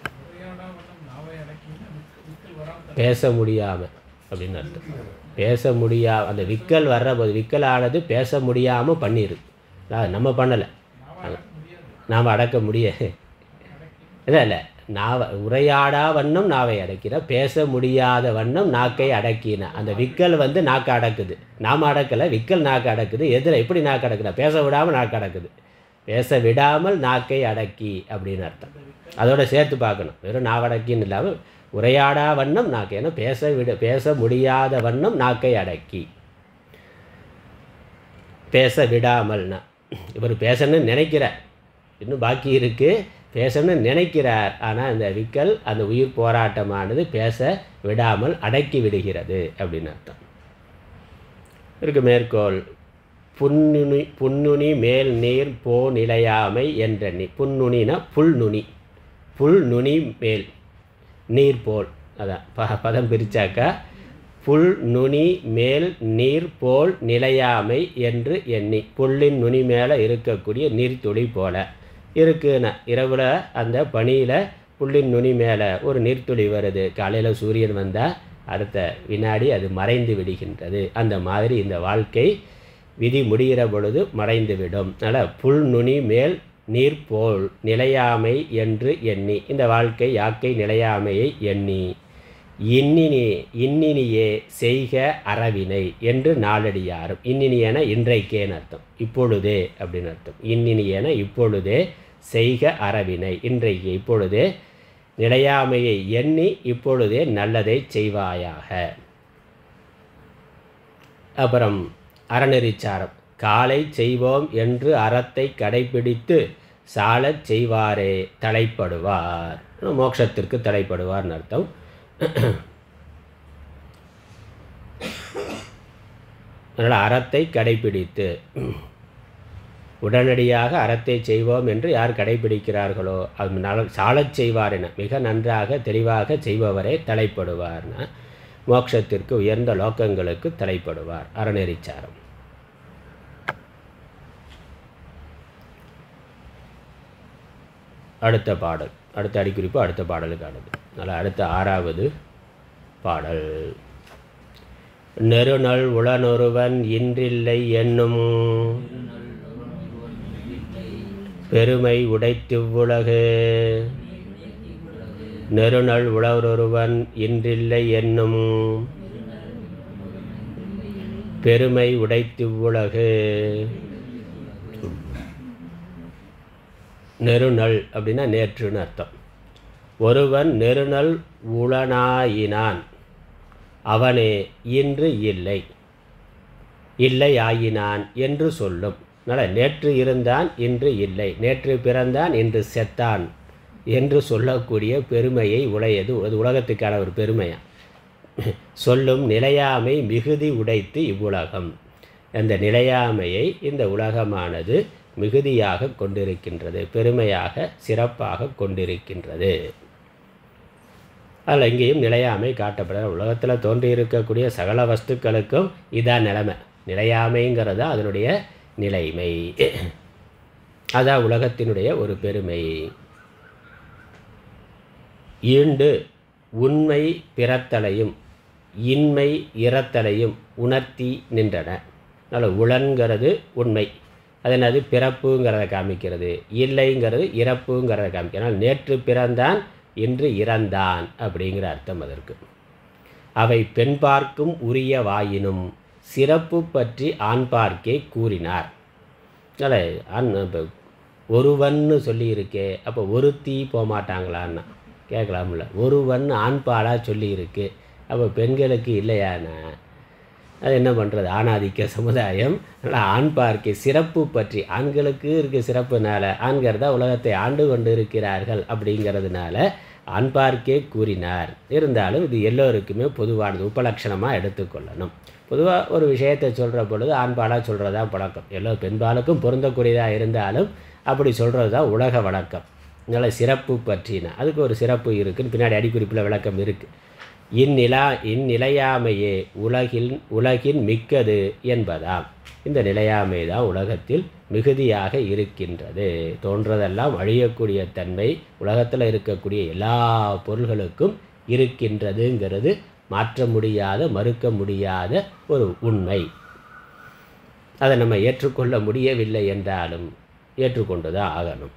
பேச முடியாமல் அப்படின்னு அர்த்தம் பேச முடியா அந்த விக்கல் வர்ற போது விக்கல் ஆனது பேச முடியாமல் பண்ணிருக்கு அதாவது நம்ம பண்ணலை நாம் அடக்க முடிய இல்லை இல்லை நாவ உரையாடா வண்ணம் நாவை அடக்கின பேச முடியாத வண்ணம் நாக்கை அடக்கின அந்த விக்கல் வந்து நாக்கு அடக்குது நாம் அடக்கலை விக்கல் நாக்கு அடக்குது எதில் எப்படி நாக்கு அடக்குனா பேச விடாமல் நாக்கு அடக்குது பேச விடாமல் நாக்கை அடக்கி அப்படின்னு அர்த்தம் அதோட சேர்த்து பார்க்கணும் வெறும் நாவடக்கின்னு இல்லாமல் உரையாடா வண்ணம் நாக்கு ஏன்னா பேச விட பேச முடியாத வண்ணம் நாக்கை அடக்கி பேச விடாமல்னா இவர் பேசணும்னு நினைக்கிறார் இன்னும் பாக்கி இருக்குது பேசணும்னு நினைக்கிறார் ஆனால் அந்த விக்கல் அந்த உயிர் போராட்டமானது பேச விடாமல் அடக்கி விடுகிறது அப்படின்னு அர்த்தம் இருக்கு மேற்கோள் புன்னுனி புன்னுனி மேல் நீர் போ நிலையாமை என்ற நி புன்னுனினா புல் நுனி புல் நுனி மேல் நீர் போல் அதான் ப பதம் பிரித்தாக்கா புல் நுனி மேல் நீர் போல் நிலையாமை என்று எண்ணி புல்லின் நுனி மேலே இருக்கக்கூடிய நீர்த்துளி போல இருக்குன்னா இரவில் அந்த பனியில் புல்லின் நுனி மேலே ஒரு நீர்த்துளி வருது காலையில் சூரியன் வந்தால் அடுத்த வினாடி அது மறைந்து விடுகின்றது அந்த மாதிரி இந்த வாழ்க்கை விதி முடிகிற பொழுது மறைந்துவிடும் அதனால் புல் நுனி மேல் நீர் போல் நிலையாமை என்று எண்ணி இந்த வாழ்க்கை யாக்கை நிலையாமையை எண்ணி இன்னினி இன்னினியே செய்க அறவினை என்று நாளடியாரும் இன்னினியன இன்றைக்கேன்னு அர்த்தம் இப்பொழுதே அப்படின்னு அர்த்தம் இன்னினியன இப்பொழுதே செய்க அறவினை இன்றைக்கு இப்பொழுதே நிலையாமையை எண்ணி இப்பொழுதே நல்லதை செய்வாயாக அப்புறம் அறநெறிச்சாரம் காலை செய்வோம் என்று அறத்தை கடைபிடித்து சாலச் செய்வாரே தலைப்படுவார் மோட்சத்திற்கு தலைப்படுவார்னு அர்த்தம் அதனால் அறத்தை கடைபிடித்து உடனடியாக அறத்தை செய்வோம் என்று யார் கடைபிடிக்கிறார்களோ அது நல சாலச் செய்வார் என மிக நன்றாக தெளிவாக செய்பவரே தலைப்படுவார்னா மோட்சத்திற்கு உயர்ந்த லோக்கங்களுக்கு தலைப்படுவார் அறநெறிச்சாரம் அடுத்த பாடல் அடுத்த அடிக்குறிப்பு அடுத்த பாடலுக்கானது அதனால் அடுத்த ஆறாவது பாடல் நெருநல் உளனொருவன் இன்றில்லை என்னும் பெருமை உடைத்திவ்வுலகு நெருநல் உளவொருவன் இன்றில்லை என்னும் பெருமை உடைத்திவ்வுலகு நெருநல் அப்படின்னா நேற்றுன்னு அர்த்தம் ஒருவன் நெருநல் உளனாயினான் அவனே இன்று இல்லை இல்லை ஆயினான் என்று சொல்லும் அதனால் நேற்று இருந்தான் இன்று இல்லை நேற்று பிறந்தான் இன்று செத்தான் என்று சொல்லக்கூடிய பெருமையை உடையது அது உலகத்துக்கான ஒரு பெருமையா சொல்லும் நிலையாமை மிகுதி உடைத்து இவ்வுலகம் அந்த நிலையாமையை இந்த உலகமானது மிகுதியாக கொண்டிருக்கின்றது பெருமையாக சிறப்பாக கொண்டிருக்கின்றது அதில் இங்கேயும் நிலையாமை காட்டப்பட உலகத்தில் தோன்றியிருக்கக்கூடிய சகல வஸ்துக்களுக்கும் இதான் நிலைமை நிலையாமைங்கிறது அதனுடைய நிலைமை அதான் உலகத்தினுடைய ஒரு பெருமை ஈண்டு உண்மை பிறத்தலையும் இன்மை இறத்தலையும் உணர்த்தி நின்றன அதனால் உளன்கிறது உண்மை அது என்னது பிறப்புங்கிறத காமிக்கிறது இல்லைங்கிறது இறப்புங்கிறத காமிக்கிறது அதனால் நேற்று பிறந்தான் இன்று இறந்தான் அப்படிங்கிற அர்த்தம் அதற்கு அவை பெண் பார்க்கும் உரிய வாயினும் சிறப்பு பற்றி ஆண் பார்க்கே கூறினார் அதனால் ஆண் இப்போ ஒருவன்னு சொல்லியிருக்கே அப்போ ஒருத்தி போக மாட்டாங்களான்னா கேட்கலாம்ல ஒருவன் ஆண்பாலாக சொல்லியிருக்கு அப்போ பெண்களுக்கு இல்லையானா அது என்ன பண்ணுறது ஆணாதிக்க சமுதாயம் அதனால் ஆண் பார்க்கை சிறப்பு பற்றி ஆண்களுக்கு இருக்க சிறப்புனால ஆண்கள் தான் உலகத்தை ஆண்டு கொண்டு இருக்கிறார்கள் அப்படிங்கிறதுனால ஆண் பார்க்கே கூறினார் இருந்தாலும் இது எல்லோருக்குமே பொதுவானது உபலட்சணமாக எடுத்துக்கொள்ளணும் பொதுவாக ஒரு விஷயத்தை சொல்கிற பொழுது ஆண்பாலாக சொல்கிறது தான் பழக்கம் எல்லா பெண்பாலுக்கும் பொருந்தக்கூடியதாக இருந்தாலும் அப்படி சொல்கிறது தான் உலக வழக்கம் அதனால் சிறப்பு பற்றினா அதுக்கு ஒரு சிறப்பு இருக்குன்னு பின்னாடி அடிக்குறிப்பில் விளக்கம் இருக்குது இந்நிலா இந்நிலையாமையே உலகில் உலகின் மிக்கது என்பதாம் இந்த நிலையாமை தான் உலகத்தில் மிகுதியாக இருக்கின்றது தோன்றதெல்லாம் அழியக்கூடிய தன்மை உலகத்தில் இருக்கக்கூடிய எல்லா பொருள்களுக்கும் இருக்கின்றதுங்கிறது மாற்ற முடியாத மறுக்க முடியாத ஒரு உண்மை அதை நம்ம ஏற்றுக்கொள்ள முடியவில்லை என்றாலும் ஏற்றுக்கொண்டு தான் ஆகணும்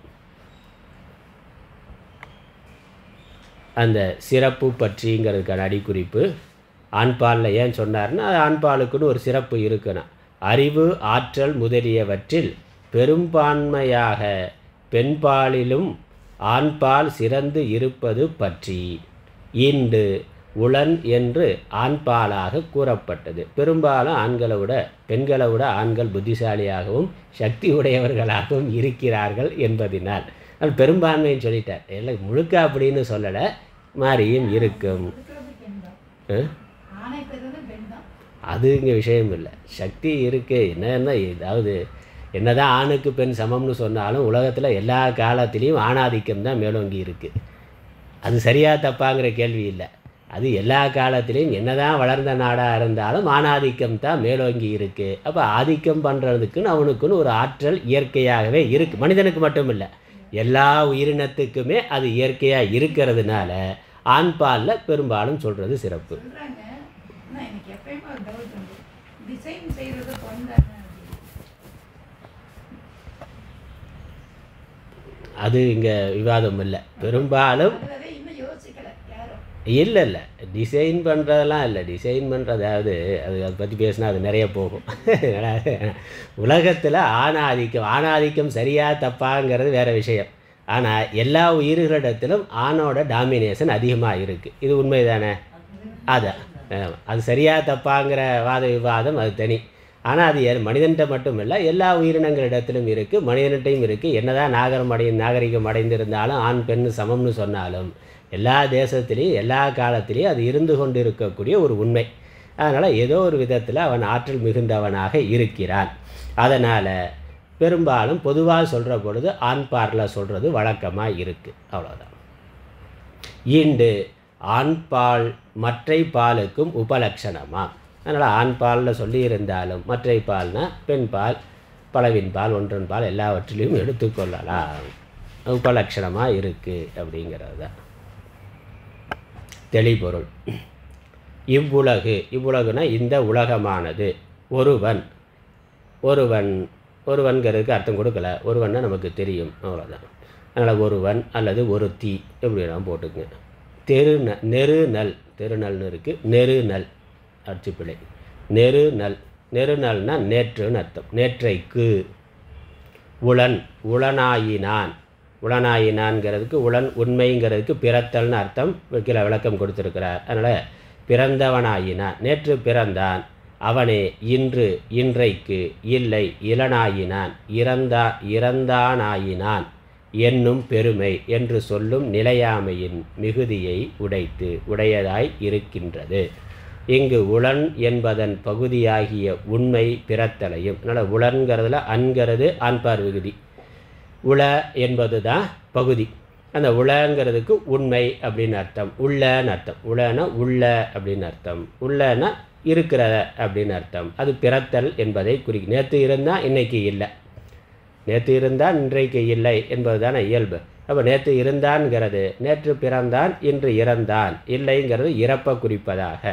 அந்த சிறப்பு பற்றிங்கிறதுக்கான அடிக்குறிப்பு ஆண்பாலில் ஏன் சொன்னார்னா அது ஆண்பாலுக்குன்னு ஒரு சிறப்பு இருக்குன்னா அறிவு ஆற்றல் முதலியவற்றில் பெரும்பான்மையாக பெண்பாலிலும் ஆண்பால் சிறந்து இருப்பது பற்றி ஈண்டு உளன் என்று ஆண்பாலாக கூறப்பட்டது பெரும்பாலும் ஆண்களை விட பெண்களை விட ஆண்கள் புத்திசாலியாகவும் சக்தி உடையவர்களாகவும் இருக்கிறார்கள் என்பதினால் அது பெரும்பான்மைன்னு சொல்லிட்டார் இல்லை முழுக்க அப்படின்னு சொல்லலை மாறியும் இருக்கும் இருக்கிறது பெண் தான் ஆ? ஆணை பெறுவது பெண் தான் அது இங்கே விஷயம் இல்லை சக்தி இருக்குது என்னன்னா ஏதாவது என்னதான் ஆணுக்கு பெண் சமம்னு சொன்னாலும் உலகத்தில் எல்லா காலத்திலையும் ஆணாதிக்கம் தான் மேலோங்கி இருக்குது அது சரியா தப்பாங்கிற கேள்வி இல்லை அது எல்லா காலத்திலையும் என்னதான் வளர்ந்த நாடாக இருந்தாலும் ஆணாதிக்கம் தான் மேலோங்கி இருக்குது அப்போ ஆதிக்கம் பண்ணுறதுக்குன்னு அவனுக்குன்னு ஒரு ஆற்றல் இயற்கையாகவே இருக்குது மனிதனுக்கு மட்டும் இல்லை எல்லா உயிரினத்துக்குமே அது இயற்கையாக இருக்கிறதுனால ஆண்பாலில் பெரும்பாலும் சொல்கிறது சிறப்பு சொல்றாங்க ஆனால் எனக்கு எப்பயுமே ஒரு டவுட் உண்டு டிசைன் செய்கிறது பொண்ணு தானே அப்படின்னு. அது இங்கே விவாதம் இல்லை பெரும்பாலும் அதுவரை இன்னும் யோசிக்கல யாரும் இல்லை இல்லை டிசைன் பண்ணுறதெல்லாம் இல்லை டிசைன் பண்ணுறதாவது அது அதை பற்றி பேசினா அது நிறைய போகும் உலகத்தில் ஆணாதிக்கம் ஆணாதிக்கம் சரியா தப்பாங்கிறது வேறு விஷயம் ஆனால் எல்லா உயிர்களிடத்திலும் ஆணோட டாமினேஷன் அதிகமாக இருக்குது இது உண்மை தானே அதான் ஆமா. அது சரியா தப்பாங்கிற வாத விவாதம் அது தனி ஆனால் அது எ- மனிதன்கிட்ட மட்டும் இல்லை எல்லா உயிரினங்களிடத்திலும் இருக்குது மனிதன்கிட்டையும் இருக்குது என்னதான் நாகரம் அடை நாகரிகம் அடைந்திருந்தாலும் ஆண் பெண் சமம்னு சொன்னாலும் எல்லா தேசத்திலையும் எல்லா காலத்திலையும் அது இருந்து கொண்டு இருக்கக்கூடிய ஒரு உண்மை அதனால் ஏதோ ஒரு விதத்தில் அவன் ஆற்றல் மிகுந்தவனாக இருக்கிறான் அதனால் பெரும்பாலும் பொதுவாக சொல்கிற பொழுது ஆண் பார்ல சொல்கிறது வழக்கமாக இருக்குது அவ்வளோதான் ஈண்டு ஆண்பால் மற்றை பாலுக்கும் உபலட்சணமா அதனால் ஆண் பாலில் சொல்லியிருந்தாலும் மற்றை பால்னா பெண் பால் பலவின் பால் ஒன்றன் பால் எல்லாவற்றிலையும் எடுத்துக்கொள்ளலாம் உபலட்சணமாக இருக்குது அப்படிங்கிறது தான் தெளிபொருள் இவ்வுலகு இவ்வுலகுனா இந்த உலகமானது ஒருவன் ஒருவன் ஒருவன்கிறதுக்கு அர்த்தம் கொடுக்கல ஒருவன்னா நமக்கு தெரியும் அவ்வளோதான் அதனால் ஒருவன் அல்லது ஒருத்தி எப்படி வேணாலும் போட்டுக்குங்க தெருந நெருநல் தெருநல்னு இருக்குது நெருநல் அச்சுப்பிழை நெருநல் நெருநல்னா நேற்றுன்னு அர்த்தம் நேற்றைக்கு உளன் உளனாயினான் உளனாயினான்ங்கிறதுக்கு உளன் உண்மைங்கிறதுக்கு பிறத்தல்னு அர்த்தம் கீழே விளக்கம் கொடுத்துருக்கிறார் அதனால் பிறந்தவனாயினான் நேற்று பிறந்தான் அவனே இன்று இன்றைக்கு இல்லை இளனாயினான் இறந்தா இறந்தானாயினான் என்னும் பெருமை என்று சொல்லும் நிலையாமையின் மிகுதியை உடைத்து உடையதாய் இருக்கின்றது இங்கு உளன் என்பதன் பகுதியாகிய உண்மை பிறத்தலையும் அதனால் உளன்கிறதுல அன்கிறது ஆண்பார் விகுதி உள என்பது தான் பகுதி அந்த உளங்கிறதுக்கு உண்மை அப்படின்னு அர்த்தம் உள்ளன்னு அர்த்தம் உளனா உள்ள அப்படின்னு அர்த்தம் உள்ளனா இருக்கிறத அப்படின்னு அர்த்தம் அது பிறத்தல் என்பதை குறிக்கும் நேற்று இருந்தால் இன்னைக்கு இல்லை நேற்று இருந்தால் இன்றைக்கு இல்லை என்பது தானே இயல்பு அப்போ நேற்று இருந்தான்ங்கிறது நேற்று பிறந்தான் இன்று இறந்தான் இல்லைங்கிறது இறப்பை குறிப்பதாக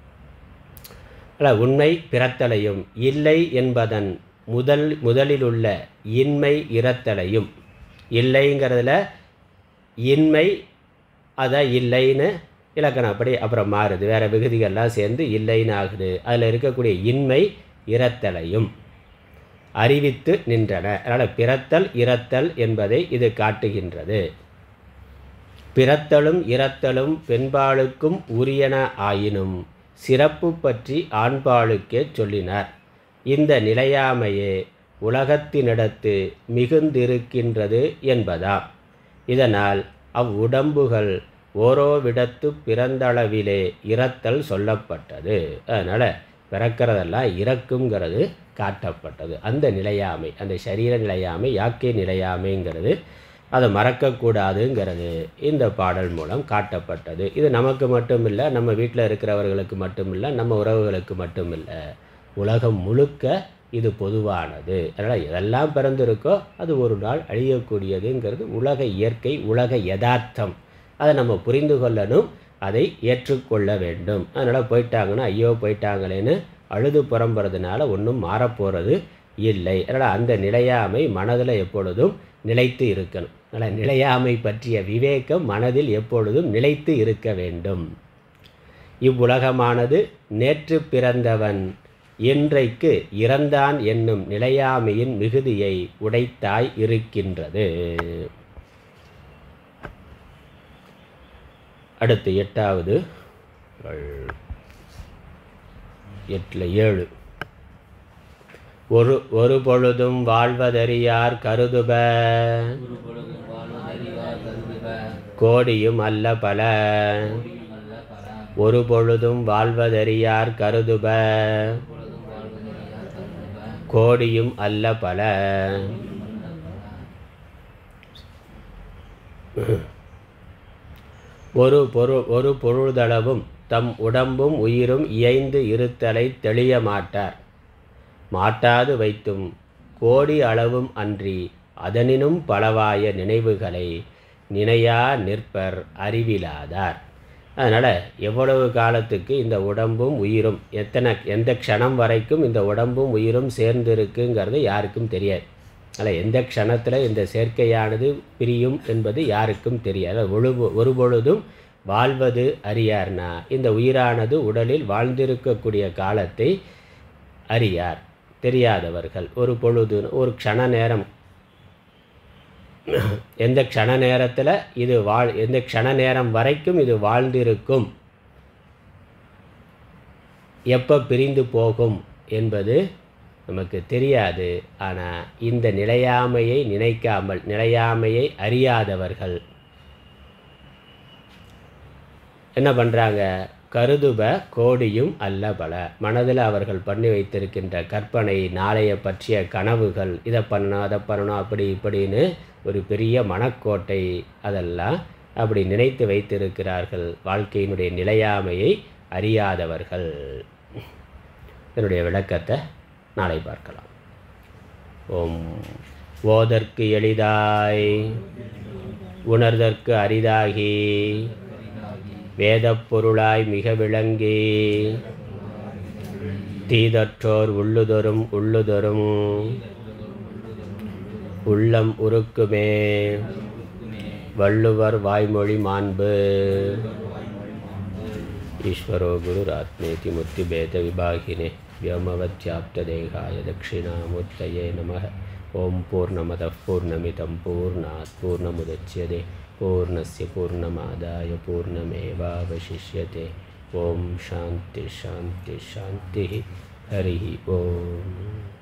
அல்ல உண்மை பிறத்தலையும் இல்லை என்பதன் முதல் முதலிலுள்ள இன்மை இறத்தலையும் இல்லைங்கிறதுல இன்மை அதை இல்லைன்னு இலக்கணம் அப்படி அப்புறம் மாறுது வேறு விகுதிகள்லாம் சேர்ந்து இல்லைன்னு ஆகுது அதில் இருக்கக்கூடிய இன்மை இறத்தலையும் அறிவித்து நின்றன அதனால் பிறத்தல் இறத்தல் என்பதை இது காட்டுகின்றது பிறத்தலும் இறத்தலும் பெண்பாளுக்கும் உரியன ஆயினும் சிறப்பு பற்றி ஆண்பாளுக்கே சொல்லினார் இந்த நிலையாமையே உலகத்தினிடத்து மிகுந்திருக்கின்றது என்பதாம் இதனால் அவ்வுடம்புகள் ஓரோவிடத்து பிறந்தளவிலே இறத்தல் சொல்லப்பட்டது அதனால் பிறக்கிறதெல்லாம் இறக்குங்கிறது காட்டப்பட்டது அந்த நிலையாமை அந்த சரீர நிலையாமை யாக்கை நிலையாமைங்கிறது அதை மறக்கக்கூடாதுங்கிறது இந்த பாடல் மூலம் காட்டப்பட்டது இது நமக்கு மட்டும் இல்லை நம்ம வீட்டில் இருக்கிறவர்களுக்கு மட்டும் இல்லை நம்ம உறவுகளுக்கு மட்டும் இல்லை உலகம் முழுக்க இது பொதுவானது அதனால் எதெல்லாம் பிறந்திருக்கோ அது ஒரு நாள் அழியக்கூடியதுங்கிறது உலக இயற்கை உலக யதார்த்தம் அதை நம்ம புரிந்து கொள்ளணும் அதை ஏற்றுக்கொள்ள வேண்டும் அதனால் போயிட்டாங்கன்னா ஐயோ போயிட்டாங்களேன்னு அழுது புறம்புறதுனால ஒன்றும் மாறப்போகிறது இல்லை அதனால் அந்த நிலையாமை மனதில் எப்பொழுதும் நிலைத்து இருக்கணும் அதனால் நிலையாமை பற்றிய விவேகம் மனதில் எப்பொழுதும் நிலைத்து இருக்க வேண்டும் இவ்வுலகமானது நேற்று பிறந்தவன் இன்றைக்கு இறந்தான் என்னும் நிலையாமையின் மிகுதியை உடைத்தாய் இருக்கின்றது அடுத்து எட்டாவது எட்டில் ஏழு ஒரு ஒரு பொழுதும் வாழ்வதறியார் கருதுப ஒரு பொழுதும் வாழ்வதறிவார் கருதுக கோடியும் அல்ல பல கூடியும் அல்ல பல ஒரு பொழுதும் வாழ்வதறியார் கருதுப பொழுதும் வாழ்வதறியார் கருதுக கோடியும் அல்ல பல ஒரு பொரு ஒரு பொழுதளவும் தம் உடம்பும் உயிரும் இயைந்து இருத்தலை தெளிய மாட்டார் மாட்டாது வைத்தும் கோடி அளவும் அன்றி அதனினும் பலவாய நினைவுகளை நினையா நிற்பர் அறிவிலாதார் அதனால் எவ்வளவு காலத்துக்கு இந்த உடம்பும் உயிரும் எத்தனை எந்த க்ஷணம் வரைக்கும் இந்த உடம்பும் உயிரும் சேர்ந்திருக்குங்கிறது யாருக்கும் தெரியாது அதில் எந்த க்ஷணத்தில் இந்த சேர்க்கையானது பிரியும் என்பது யாருக்கும் தெரியாது ஒரு ஒரு பொழுதும் வாழ்வது அறியார்னா இந்த உயிரானது உடலில் வாழ்ந்திருக்கக்கூடிய காலத்தை அறியார் தெரியாதவர்கள் ஒரு பொழுது ஒரு க்ஷண நேரம் எந்த க்ஷண நேரத்தில் இது வாழ் எந்த க்ஷண நேரம் வரைக்கும் இது வாழ்ந்திருக்கும் எப்போ பிரிந்து போகும் என்பது நமக்கு தெரியாது ஆனால் இந்த நிலையாமையை நினைக்காமல் நிலையாமையை அறியாதவர்கள் என்ன பண்ணுறாங்க கருதுப கோடியும் அல்ல பல மனதில் அவர்கள் பண்ணி வைத்திருக்கின்ற கற்பனை நாளைய பற்றிய கனவுகள் இதை பண்ணணும் அதை பண்ணணும் அப்படி இப்படின்னு ஒரு பெரிய மனக்கோட்டை அதெல்லாம் அப்படி நினைத்து வைத்திருக்கிறார்கள் வாழ்க்கையினுடைய நிலையாமையை அறியாதவர்கள் இதனுடைய விளக்கத்தை நாளை பார்க்கலாம் ஓம் ஓதற்கு எளிதாய் உணர்தற்கு அரிதாகி வேதப் பொருளாய் மிக விளங்கி தீதற்றோர் உள்ளுதொரும் உள்ளுதொரும் உள்ளம் உருக்குமே வள்ளுவர் வாய்மொழி மாண்பு ईश्वरो गुरुरात्मेति मूर्तिभेदविभागिने व्योमवत्याप्तदेहाय दक्षिणामूर्तये नमः ॐ पूर्णमदः पूर्णमिदं पूर्णात् पूर्णमुदच्यते पूर्णस्य पूर्णमादाय पूर्णमेवावशिष्यते ॐ शान्ति शान्ति शान्तिः हरिः ॐ